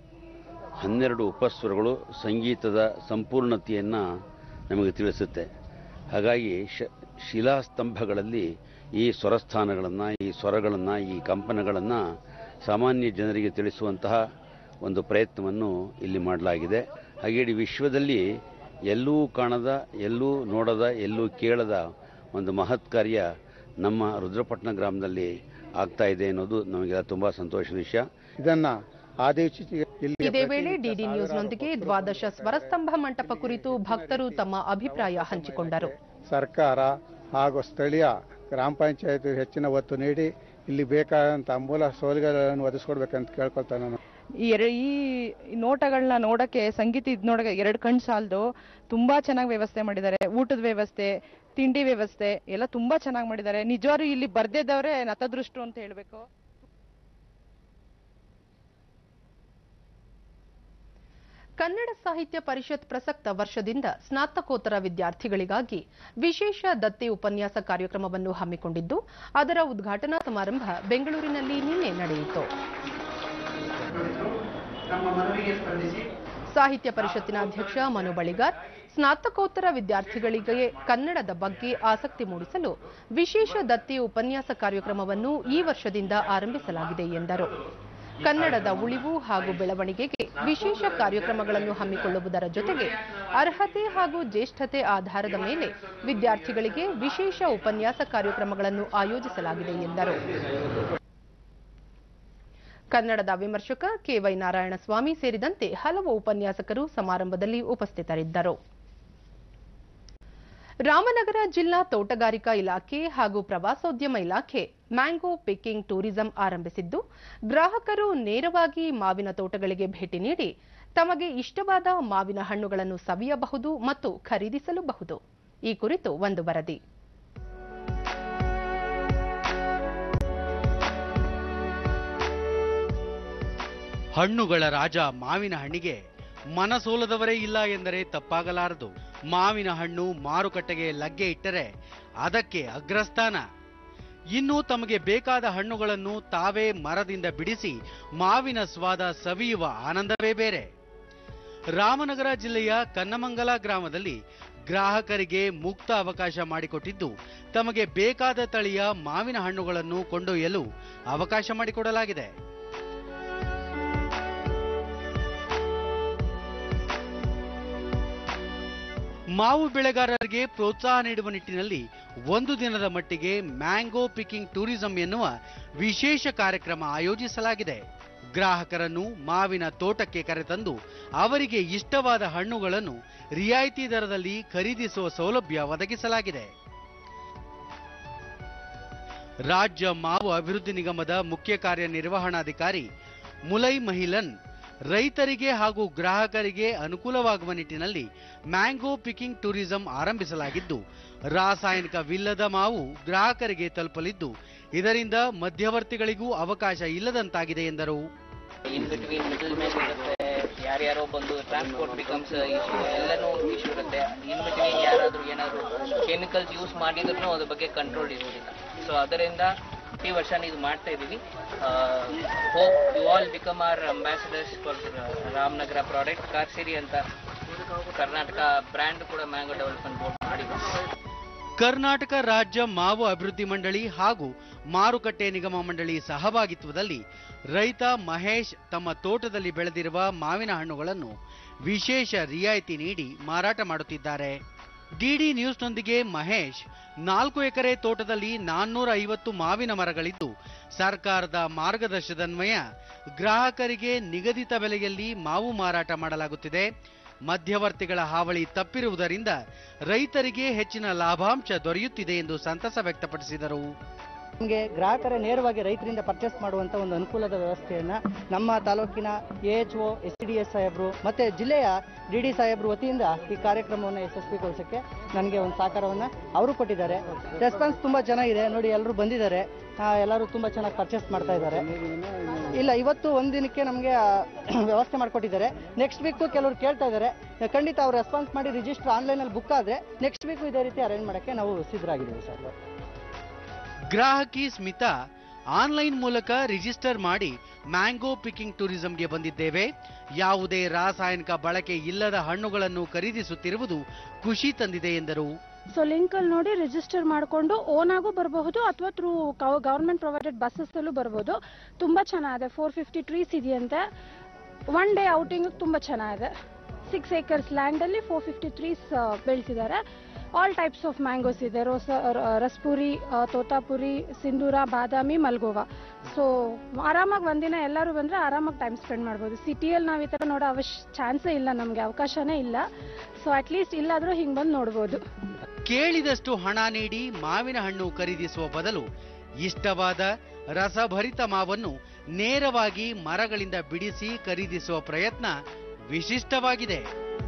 ಹನ್ನೆರಡು ಉಪಸ್ವರಗಳು ಸಂಗೀತದ ಸಂಪೂರ್ಣತೆಯನ್ನು ನಮಗೆ ತಿಳಿಸುತ್ತೆ ಹಾಗಾಗಿ ಶ ಶಿಲಾಸ್ತಂಭಗಳಲ್ಲಿ ಈ ಸ್ವರಸ್ಥಾನಗಳನ್ನು ಈ ಸ್ವರಗಳನ್ನು ಈ ಕಂಪನಗಳನ್ನು ಸಾಮಾನ್ಯ ಜನರಿಗೆ ತಿಳಿಸುವಂತಹ ಒಂದು ಪ್ರಯತ್ನವನ್ನು ಇಲ್ಲಿ ಮಾಡಲಾಗಿದೆ ಹಾಗೆ ಇಡೀ ವಿಶ್ವದಲ್ಲಿ ಎಲ್ಲೂ ಕಾಣದ ಎಲ್ಲೂ ನೋಡದ ಎಲ್ಲೂ ಕೇಳದ ಒಂದು ಮಹತ್ ಕಾರ್ಯ ನಮ್ಮ ರುದ್ರಪಟ್ಟಣ ಗ್ರಾಮದಲ್ಲಿ ಆಗ್ತಾ ಇದೆ ಅನ್ನೋದು ನಮಗೆಲ್ಲ ತುಂಬ ಸಂತೋಷದ ವಿಷಯ ಇದನ್ನ ಆದೇಶಿ ಇದೇ ವೇಳೆ ಡಿಡಿ ನ್ಯೂಸ್ನೊಂದಿಗೆ ದ್ವಾದಶ ಸ್ವರಸ್ತಂಭ ಮಂಟಪ ಕುರಿತು ಭಕ್ತರು ತಮ್ಮ ಅಭಿಪ್ರಾಯ ಹಂಚಿಕೊಂಡರು ಸರ್ಕಾರ ಹಾಗೂ ಸ್ಥಳೀಯ ಗ್ರಾಮ ಪಂಚಾಯತ್ ಹೆಚ್ಚಿನ ಒತ್ತು ನೀಡಿ ಇಲ್ಲಿ ಬೇಕಾದಂತ ಮೂಲ ಸೌಲಭ್ಯಗಳನ್ನು ಒದಗಿಸ್ಕೊಡ್ಬೇಕಂತ ಕೇಳ್ಕೊಳ್ತಾನೆ ನಾನು ಈ ಎರ ಈ ನೋಟಗಳನ್ನ ನೋಡಕ್ಕೆ ಸಂಗೀತ ಇದ್ ನೋಡಕ್ಕೆ ಎರಡು ಕಣ್ ಸಾಲದು ತುಂಬಾ ಚೆನ್ನಾಗಿ ವ್ಯವಸ್ಥೆ ಮಾಡಿದ್ದಾರೆ ಊಟದ ವ್ಯವಸ್ಥೆ ತಿಂಡಿ ವ್ಯವಸ್ಥೆ ಎಲ್ಲ ತುಂಬಾ ಚೆನ್ನಾಗಿ ಮಾಡಿದ್ದಾರೆ ನಿಜವಾಗ್ಲೂ ಇಲ್ಲಿ ಬರ್ದಿದ್ದವ್ರೆ ನತದೃಷ್ಟು ಅಂತ ಹೇಳ್ಬೇಕು ಕನ್ನಡ ಸಾಹಿತ್ಯ ಪರಿಷತ್ ಪ್ರಸಕ್ತ ವರ್ಷದಿಂದ ಸ್ನಾತಕೋತ್ತರ ವಿದ್ಯಾರ್ಥಿಗಳಿಗಾಗಿ ವಿಶೇಷ ದತ್ತಿ ಉಪನ್ಯಾಸ ಕಾರ್ಯಕ್ರಮವನ್ನು ಹಮ್ಮಿಕೊಂಡಿದ್ದು ಅದರ ಉದ್ಘಾಟನಾ ಸಮಾರಂಭ ಬೆಂಗಳೂರಿನಲ್ಲಿ ನಿನ್ನೆ ನಡೆಯಿತು ಸಾಹಿತ್ಯ ಪರಿಷತ್ತಿನ ಅಧ್ಯಕ್ಷ ಮನು ಬಳಿಗಾರ್ ಸ್ನಾತಕೋತ್ತರ ವಿದ್ಯಾರ್ಥಿಗಳಿಗೆ ಕನ್ನಡದ ಬಗ್ಗೆ ಆಸಕ್ತಿ ಮೂಡಿಸಲು ವಿಶೇಷ ದತ್ತಿ ಉಪನ್ಯಾಸ ಕಾರ್ಯಕ್ರಮವನ್ನು ಈ ವರ್ಷದಿಂದ ಆರಂಭಿಸಲಾಗಿದೆ ಎಂದರು ಕನ್ನಡದ ಉಳಿವು ಹಾಗೂ ಬೆಳವಣಿಗೆಗೆ ವಿಶೇಷ ಕಾರ್ಯಕ್ರಮಗಳನ್ನು ಹಮ್ಮಿಕೊಳ್ಳುವುದರ ಜೊತೆಗೆ ಅರ್ಹತೆ ಹಾಗೂ ಜ್ಯೇಷ್ಠತೆ ಆಧಾರದ ಮೇಲೆ ವಿದ್ಯಾರ್ಥಿಗಳಿಗೆ ವಿಶೇಷ ಉಪನ್ಯಾಸ ಕಾರ್ಯಕ್ರಮಗಳನ್ನು ಆಯೋಜಿಸಲಾಗಿದೆ ಎಂದರು ಕನ್ನಡದ ವಿಮರ್ಶಕ ಕೆವೈ ನಾರಾಯಣಸ್ವಾಮಿ ಸೇರಿದಂತೆ ಹಲವು ಉಪನ್ಯಾಸಕರು ಸಮಾರಂಭದಲ್ಲಿ ಉಪಸ್ಥಿತರಿದ್ದರು ರಾಮನಗರ ಜಿಲ್ಲಾ ತೋಟಗಾರಿಕಾ ಇಲಾಖೆ ಹಾಗೂ ಪ್ರವಾಸೋದ್ಯಮ ಇಲಾಖೆ ಮ್ಯಾಂಗೋ ಪಿಕ್ಕಿಂಗ್ ಟೂರಿಸಂ ಆರಂಭಿಸಿದ್ದು ಗ್ರಾಹಕರು ನೇರವಾಗಿ ಮಾವಿನ ತೋಟಗಳಿಗೆ ಭೇಟಿ ನೀಡಿ ತಮಗೆ ಇಷ್ಟವಾದ ಮಾವಿನ ಹಣ್ಣುಗಳನ್ನು ಸವಿಯಬಹುದು ಮತ್ತು ಖರೀದಿಸಲೂಬಹುದು ಈ ಕುರಿತು ಒಂದು ವರದಿ ಹಣ್ಣುಗಳ ರಾಜ ಮಾವಿನ ಹಣ್ಣಿಗೆ ಮನಸೋಲದವರೇ ಇಲ್ಲ ಎಂದರೆ ತಪ್ಪಾಗಲಾರದು ಮಾವಿನ ಹಣ್ಣು ಮಾರುಕಟ್ಟೆಗೆ ಲಗ್ಗೆ ಇಟ್ಟರೆ ಅದಕ್ಕೆ ಅಗ್ರಸ್ಥಾನ ಇನ್ನು ತಮಗೆ ಬೇಕಾದ ಹಣ್ಣುಗಳನ್ನು ತಾವೇ ಮರದಿಂದ ಬಿಡಿಸಿ ಮಾವಿನ ಸ್ವಾದ ಸವಿಯುವ ಆನಂದವೇ ಬೇರೆ ರಾಮನಗರ ಜಿಲ್ಲೆಯ ಕನ್ನಮಂಗಲ ಗ್ರಾಮದಲ್ಲಿ ಗ್ರಾಹಕರಿಗೆ ಮುಕ್ತ ಅವಕಾಶ ಮಾಡಿಕೊಟ್ಟಿದ್ದು ತಮಗೆ ಬೇಕಾದ ತಳಿಯ ಮಾವಿನ ಹಣ್ಣುಗಳನ್ನು ಕೊಂಡೊಯ್ಯಲು ಅವಕಾಶ ಮಾಡಿಕೊಡಲಾಗಿದೆ ಮಾವು ಬೆಳೆಗಾರರಿಗೆ ಪ್ರೋತ್ಸಾಹ ನೀಡುವ ನಿಟ್ಟಿನಲ್ಲಿ ಒಂದು ದಿನದ ಮಟ್ಟಿಗೆ ಮ್ಯಾಂಗೋ ಪಿಕಿಂಗ್ ಟೂರಿಸಂ ಎನ್ನುವ ವಿಶೇಷ ಕಾರ್ಯಕ್ರಮ ಆಯೋಜಿಸಲಾಗಿದೆ ಗ್ರಾಹಕರನ್ನು ಮಾವಿನ ತೋಟಕ್ಕೆ ಕರೆತಂದು ಅವರಿಗೆ ಇಷ್ಟವಾದ ಹಣ್ಣುಗಳನ್ನು ರಿಯಾಯಿತಿ ದರದಲ್ಲಿ ಖರೀದಿಸುವ ಸೌಲಭ್ಯ ಒದಗಿಸಲಾಗಿದೆ ರಾಜ್ಯ ಮಾವು ಅಭಿವೃದ್ಧಿ ನಿಗಮದ ಮುಖ್ಯ ಕಾರ್ಯನಿರ್ವಹಣಾಧಿಕಾರಿ ಮುಲೈ ಮಹಿಲನ್ ರೈತರಿಗೆ ಹಾಗೂ ಗ್ರಾಹಕರಿಗೆ ಅನುಕೂಲವಾಗುವ ನಿಟ್ಟಿನಲ್ಲಿ ಮ್ಯಾಂಗೋ ಪಿಕಿಂಗ್ ಟೂರಿಸಂ ಆರಂಭಿಸಲಾಗಿದ್ದು ರಾಸಾಯನಿಕವಿಲ್ಲದ ಮಾವು ಗ್ರಾಹಕರಿಗೆ ತಲುಪಲಿದ್ದು ಇದರಿಂದ ಮಧ್ಯವರ್ತಿಗಳಿಗೂ ಅವಕಾಶ ಇಲ್ಲದಂತಾಗಿದೆ ಎಂದರು ಇನ್ ಬಿಟ್ವೀನ್ ಮಿಡಲ್ ಮ್ಯಾನ್ ಇರುತ್ತೆ ಯಾರ್ಯಾರೋ ಬಂದು ಟ್ರಾನ್ಸ್ಪೋರ್ಟ್ ಬಿಕಮ್ಸ್ ಇಶ್ಯೂ ಎಲ್ಲನೂ ಇಶ್ಯೂ ಇರುತ್ತೆ ಇನ್ ಬಿಟ್ವೀನ್ ಯಾರಾದರೂ ಏನಾದರೂ ಕೆಮಿಕಲ್ಸ್ ಯೂಸ್ ಮಾಡಿದ್ರು ಅದ್ರ ಬಗ್ಗೆ ಕಂಟ್ರೋಲ್ ಇರೋದಿಲ್ಲ ಸೊ ಅದರಿಂದ ಪ್ರತಿ ವರ್ಷ ಇದು ಮಾಡ್ತಾ ಇದ್ದೀವಿ hope you all become our ambassadors for Ramanagara product Karsiri ಅಂತ ಕರ್ನಾಟಕ ಬ್ರ್ಯಾಂಡ್ ಕೂಡ ಮ್ಯಾಂಗೋ ಡೆವಲಪ್ಮೆಂಟ್ ಬೋರ್ಡ್ ಮಾಡಿದೆ ಕರ್ನಾಟಕ ರಾಜ್ಯ ಮಾವು ಅಭಿವೃದ್ಧಿ ಮಂಡಳಿ ಹಾಗೂ ಮಾರುಕಟ್ಟೆ ನಿಗಮ ಮಂಡಳಿ ಸಹಭಾಗಿತ್ವದಲ್ಲಿ ರೈತ ಮಹೇಶ್ ತಮ್ಮ ತೋಟದಲ್ಲಿ ಬೆಳೆದಿರುವ ಮಾವಿನ ಹಣ್ಣುಗಳನ್ನು ವಿಶೇಷ ರಿಯಾಯಿತಿ ನೀಡಿ ಮಾರಾಟ ಮಾಡುತ್ತಿದ್ದಾರೆ ಡಿಡಿ ನ್ಯೂಸ್ನೊಂದಿಗೆ ಮಹೇಶ್ ನಾಲ್ಕು ಎಕರೆ ತೋಟದಲ್ಲಿ ನಾನ್ನೂರ ಐವತ್ತು ಮಾವಿನ ಮರಗಳಿದ್ದು ಸರ್ಕಾರದ ಮಾರ್ಗದರ್ಶನದನ್ವಯ ಗ್ರಾಹಕರಿಗೆ ನಿಗದಿತ ಬೆಲೆಯಲ್ಲಿ ಮಾವು ಮಾರಾಟ ಮಾಡಲಾಗುತ್ತಿದೆ ಮಧ್ಯವರ್ತಿಗಳ ಹಾವಳಿ ತಪ್ಪಿರುವುದರಿಂದ ರೈತರಿಗೆ ಹೆಚ್ಚಿನ ಲಾಭಾಂಶ ದೊರೆಯುತ್ತಿದೆ ಎಂದು ಸಂತಸ ವ್ಯಕ್ತಪಡಿಸಿದರು ನಮಗೆ ಗ್ರಾಹಕರೇ ನೇರವಾಗಿ ರೈತರಿಂದ ಪರ್ಚೇಸ್ ಮಾಡುವಂಥ ಒಂದು ಅನುಕೂಲದ ವ್ಯವಸ್ಥೆಯನ್ನು ನಮ್ಮ ತಾಲೂಕಿನ A H O S D S ಸಾಹೇಬರು ಮತ್ತು ಜಿಲ್ಲೆಯ ಡಿ ಡಿ ಸಾಹೇಬರು ವತಿಯಿಂದ ಈ ಕಾರ್ಯಕ್ರಮವನ್ನು ಯಶಸ್ವಿಗೊಳಿಸೋಕ್ಕೆ ನನಗೆ ಒಂದು ಸಹಕಾರವನ್ನು ಅವರು ಕೊಟ್ಟಿದ್ದಾರೆ ರೆಸ್ಪಾನ್ಸ್ ತುಂಬ ಚೆನ್ನಾಗಿದೆ ನೋಡಿ ಎಲ್ಲರೂ ಬಂದಿದ್ದಾರೆ ಆ, ಎಲ್ಲರೂ ತುಂಬ ಚೆನ್ನಾಗಿ ಪರ್ಚೇಸ್ ಮಾಡ್ತಾ ಇದ್ದಾರೆ ಇಲ್ಲ ಇವತ್ತು ಒಂದು ದಿನಕ್ಕೆ ನಮಗೆ ವ್ಯವಸ್ಥೆ ಮಾಡಿಕೊಟ್ಟಿದ್ದಾರೆ ನೆಕ್ಸ್ಟ್ ವೀಕು ಕೆಲವರು ಕೇಳ್ತಾ ಇದ್ದಾರೆ ಖಂಡಿತ ಅವ್ರು ರೆಸ್ಪಾನ್ಸ್ ಮಾಡಿ ರಿಜಿಸ್ಟರ್ ಆನ್ಲೈನಲ್ಲಿ ಬುಕ್ ಆದರೆ ನೆಕ್ಸ್ಟ್ ವೀಕು ಇದೇ ರೀತಿ ಅರೇಂಜ್ ಮಾಡೋಕ್ಕೆ ನಾವು ಸಿದ್ಧರಾಗಿದ್ದೀವಿ ಸರ್ ಗ್ರಾಹಕಿ ಸ್ಮಿತಾ ಆನ್ಲೈನ್ ಮೂಲಕ ರಿಜಿಸ್ಟರ್ ಮಾಡಿ ಮ್ಯಾಂಗೋ ಪಿಕಿಂಗ್ ಟೂರಿಸಂಗೆ ಬಂದಿದ್ದೇವೆ ಯಾವುದೇ ರಾಸಾಯನಿಕ ಬಳಕೆ ಇಲ್ಲದ ಹಣ್ಣುಗಳನ್ನು ಖರೀದಿಸುತ್ತಿರುವುದು ಖುಷಿ ತಂದಿದೆ ಎಂದರು ಸೊ ಲಿಂಕಲ್ಲಿ ನೋಡಿ ರಿಜಿಸ್ಟರ್ ಮಾಡಿಕೊಂಡು ಓನ್ ಆಗು ಬರಬಹುದು ಅಥವಾ ಥ್ರೂ ಗೌರ್ಮೆಂಟ್ ಪ್ರೊವೈಡೆಡ್ ಬಸ್ಸಸ್ಸಲ್ಲೂ ಬರ್ಬೋದು ತುಂಬ ಚೆನ್ನಾಗಿದೆ ಫೋರ್ ಫಿಫ್ಟಿ ಟ್ರೀಸ್ ಇದೆಯಂತೆ ಒನ್ ಡೇ ಔಟಿಂಗ್ ತುಂಬ ಚೆನ್ನಾಗಿದೆ ಸಿಕ್ಸ್ ಏಕರ್ಸ್ ಲ್ಯಾಂಡಲ್ಲಿ ಫೋರ್ ಫಿಫ್ಟಿ ಟ್ರೀಸ್ ಬೆಳೆಸಿದ್ದಾರೆ ಆಲ್ ಟೈಪ್ಸ್ ಆಫ್ ಮ್ಯಾಂಗೋಸ್ ಇದೆ ರೋಸ ರ- ರಸ್ಪುರಿ ಆ, ತೋತಾಪುರಿ ಸಿಂಧೂರ ಬಾದಾಮಿ ಮಲ್ಗೋವಾ ಸೊ ಆರಾಮಾಗಿ ಒಂದಿನ ಎಲ್ಲರೂ ಬಂದರೆ ಆರಾಮಾಗಿ ಟೈಮ್ ಸ್ಪೆಂಡ್ ಮಾಡ್ಬೋದು ಸಿಟಿಯಲ್ಲಿ ನಾವು ಈ ಥರ ನೋಡೋ ಅವಶ್ಯ ಚಾನ್ಸೇ ಇಲ್ಲ ನಮಗೆ ಅವಕಾಶನೇ ಇಲ್ಲ ಸೊ ಅಟ್ಲೀಸ್ಟ್ ಇಲ್ಲಾದರೂ ಹಿಂಗೆ ಬಂದು ನೋಡ್ಬೋದು ಕೇಳಿದಷ್ಟು ಹಣ ನೀಡಿ ಮಾವಿನ ಹಣ್ಣು ಖರೀದಿಸುವ ಬದಲು ಇಷ್ಟವಾದ ರಸಭರಿತ ಮಾವನ್ನು ನೇರವಾಗಿ ಮರಗಳಿಂದ ಬಿಡಿಸಿ ಖರೀದಿಸುವ ಪ್ರಯತ್ನ ವಿಶಿಷ್ಟವಾಗಿದೆ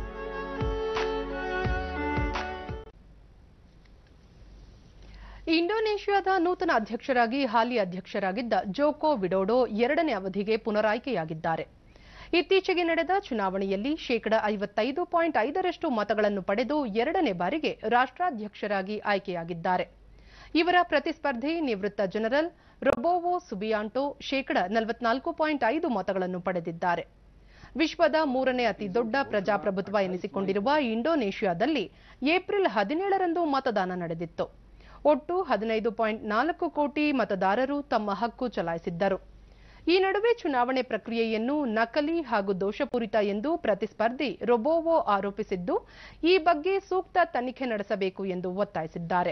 ಇಂಡೋನೇಷ್ಯಾದ ನೂತನ ಅಧ್ಯಕ್ಷರಾಗಿ ಹಾಲಿ ಅಧ್ಯಕ್ಷರಾಗಿದ್ದ ಜೋಕೋ ವಿಡೋಡೋ ಎರಡನೇ ಅವಧಿಗೆ ಪುನರಾಯ್ಕೆಯಾಗಿದ್ದಾರೆ ಇತ್ತೀಚೆಗೆ ನಡೆದ ಚುನಾವಣೆಯಲ್ಲಿ ಶೇಕಡ ಐವತ್ತೈದು ಪಾಯಿಂಟ್ ಐದರಷ್ಟು ಮತಗಳನ್ನು ಪಡೆದು ಎರಡನೇ ಬಾರಿಗೆ ರಾಷ್ಟ್ರಾಧ್ಯಕ್ಷರಾಗಿ ಆಯ್ಕೆಯಾಗಿದ್ದಾರೆ ಇವರ ಪ್ರತಿಸ್ಪರ್ಧಿ ನಿವೃತ್ತ ಜನರಲ್ ರೊಬೋವೋ ಸುಬಿಯಾಂಟೋ ಶೇಕಡ ನಲವತ್ನಾಲ್ಕು ಪಾಯಿಂಟ್ ಐದು ಮತಗಳನ್ನು ಪಡೆದಿದ್ದಾರೆ ವಿಶ್ವದ ಮೂರನೇ ಅತಿ ದೊಡ್ಡ ಪ್ರಜಾಪ್ರಭುತ್ವ ಎನಿಸಿಕೊಂಡಿರುವ ಇಂಡೋನೇಷ್ಯಾದಲ್ಲಿ ಏಪ್ರಿಲ್ ಹದಿನೇಳರಂದು ಮತದಾನ ನಡೆದಿತ್ತು ಒಟ್ಟು ಹದಿನೈದು ಪಾಯಿಂಟ್ ನಾಲ್ಕು ಕೋಟಿ ಮತದಾರರು ತಮ್ಮ ಹಕ್ಕು ಚಲಾಯಿಸಿದ್ದರು ಈ ನಡುವೆ ಚುನಾವಣೆ ಪ್ರಕ್ರಿಯೆಯನ್ನು ನಕಲಿ ಹಾಗೂ ದೋಷಪೂರಿತ ಎಂದು ಪ್ರತಿಸ್ಪರ್ಧಿ ರೊಬೋವೋ ಆರೋಪಿಸಿದ್ದು ಈ ಬಗ್ಗೆ ಸೂಕ್ತ ತನಿಖೆ ನಡೆಸಬೇಕು ಎಂದು ಒತ್ತಾಯಿಸಿದ್ದಾರೆ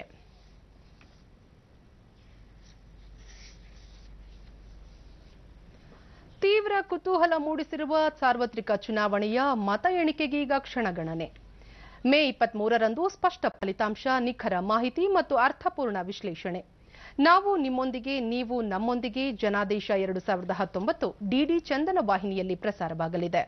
ತೀವ್ರ ಕುತೂಹಲ ಮೂಡಿಸಿರುವ ಸಾರ್ವತ್ರಿಕ ಚುನಾವಣೆಯ ಮತ ಎಣಿಕೆಗೀಗ ಕ್ಷಣಗಣನೆ ಮೇ ಇಪ್ಪತ್ಮೂರರಂದು ಸ್ಪಷ್ಟ ಫಲಿತಾಂಶ ನಿಖರ ಮಾಹಿತಿ ಮತ್ತು ಅರ್ಥಪೂರ್ಣ ವಿಶ್ಲೇಷಣೆ ನಾವು ನಿಮ್ಮೊಂದಿಗೆ ನೀವು ನಮ್ಮೊಂದಿಗೆ ಜನಾದೇಶ ಎರಡು ಸಾವಿರದ ಹತ್ತೊಂಬತ್ತು ಡಿಡಿ ಚಂದನ ವಾಹಿನಿಯಲ್ಲಿ ಪ್ರಸಾರವಾಗಲಿದೆ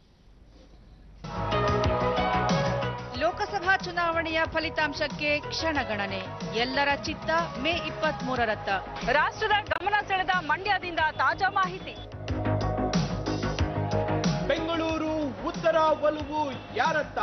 ಲೋಕಸಭಾ ಚುನಾವಣೆಯ ಫಲಿತಾಂಶಕ್ಕೆ ಕ್ಷಣಗಣನೆ ಎಲ್ಲರ ಚಿತ್ತ ಮೇ ಇಪ್ಪತ್ತ್ ಮೂರರತ್ತ ರಾಷ್ಟ್ರದ ಗಮನ ಸೆಳೆದ ಮಂಡ್ಯದಿಂದ ತಾಜಾ ಮಾಹಿತಿ ಬೆಂಗಳೂರು ಉತ್ತರ ಒಲವು ಯಾರತ್ತ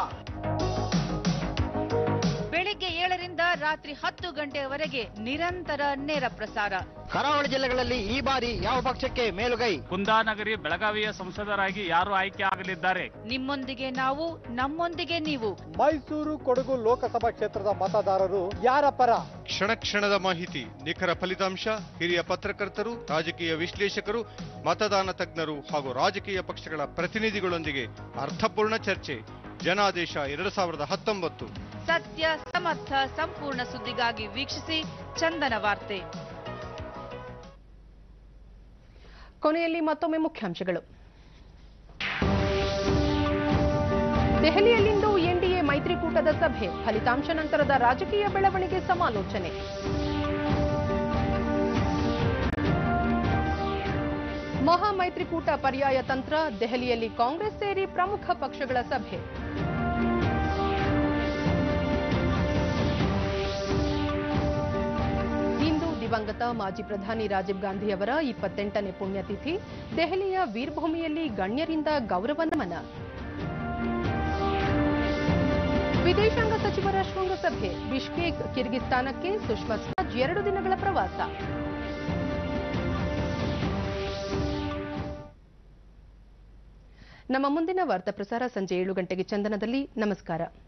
ಬೆಳಿಗ್ಗೆ ಏಳರಿಂದ ರಾತ್ರಿ ಹತ್ತು ಗಂಟೆಯವರೆಗೆ ನಿರಂತರ ನೇರ ಪ್ರಸಾರ ಕರಾವಳಿ ಜಿಲ್ಲೆಗಳಲ್ಲಿ ಈ ಬಾರಿ ಯಾವ ಪಕ್ಷಕ್ಕೆ ಮೇಲುಗೈ ಕುಂದಾನಗರಿ ಬೆಳಗಾವಿಯ ಸಂಸದರಾಗಿ ಯಾರು ಆಯ್ಕೆ ಆಗಲಿದ್ದಾರೆ ನಿಮ್ಮೊಂದಿಗೆ ನಾವು ನಮ್ಮೊಂದಿಗೆ ನೀವು ಮೈಸೂರು ಕೊಡಗು ಲೋಕಸಭಾ ಕ್ಷೇತ್ರದ ಮತದಾರರು ಯಾರ ಪರ ಕ್ಷಣ ಕ್ಷಣದ ಮಾಹಿತಿ ನಿಖರ ಫಲಿತಾಂಶ ಹಿರಿಯ ಪತ್ರಕರ್ತರು ರಾಜಕೀಯ ವಿಶ್ಲೇಷಕರು ಮತದಾನ ತಜ್ಞರು ಹಾಗೂ ರಾಜಕೀಯ ಪಕ್ಷಗಳ ಪ್ರತಿನಿಧಿಗಳೊಂದಿಗೆ ಅರ್ಥಪೂರ್ಣ ಚರ್ಚೆ ಜನಾದೇಶ ಎರಡು ಸಾವಿರದ ಹತ್ತೊಂಬತ್ತು ಸತ್ಯ ಸಮರ್ಥ ಸಂಪೂರ್ಣ ಸುದ್ದಿಗಾಗಿ ವೀಕ್ಷಿಸಿ ಚಂದನ ವಾರ್ತೆ ಕೊನೆಯಲ್ಲಿ ಮತ್ತೊಮ್ಮೆ ಮುಖ್ಯಾಂಶಗಳು ದೆಹಲಿಯಲ್ಲಿಂದು ಎನ್ಡಿಎ ಮೈತ್ರಿಕೂಟದ ಸಭೆ ಫಲಿತಾಂಶ ನಂತರದ ರಾಜಕೀಯ ಬೆಳವಣಿಗೆ ಸಮಾಲೋಚನೆ ಮಹಾ ಮೈತ್ರಿಕೂಟ ಪರ್ಯಾಯ ತಂತ್ರ ದೆಹಲಿಯಲ್ಲಿ ಕಾಂಗ್ರೆಸ್ ಸೇರಿ ಪ್ರಮುಖ ಪಕ್ಷಗಳ ಸಭೆ ಇಂದು ದಿವಂಗತ ಮಾಜಿ ಪ್ರಧಾನಿ ರಾಜೀವ್ ಗಾಂಧಿ ಅವರ ಇಪ್ಪತ್ತೆಂಟನೇ ಪುಣ್ಯತಿಥಿ ದೆಹಲಿಯ ವೀರ್ಭೂಮಿಯಲ್ಲಿ ಗಣ್ಯರಿಂದ ಗೌರವ ನಮನ ವಿದೇಶಾಂಗ ಸಚಿವರ ಶೃಂಗಸಭೆ ಬಿಷ್ಕೇಕ್ ಕಿರ್ಗಿಸ್ತಾನಕ್ಕೆ ಸುಷ್ಮಾ ಸ್ವರಾಜ್ ಎರಡು ದಿನಗಳ ಪ್ರವಾಸ ನಮ್ಮ ಮುಂದಿನ ವಾರ್ತಾ ಪ್ರಸಾರ ಸಂಜೆ ಏಳು ಗಂಟೆಗೆ ಚಂದನದಲ್ಲಿ ನಮಸ್ಕಾರ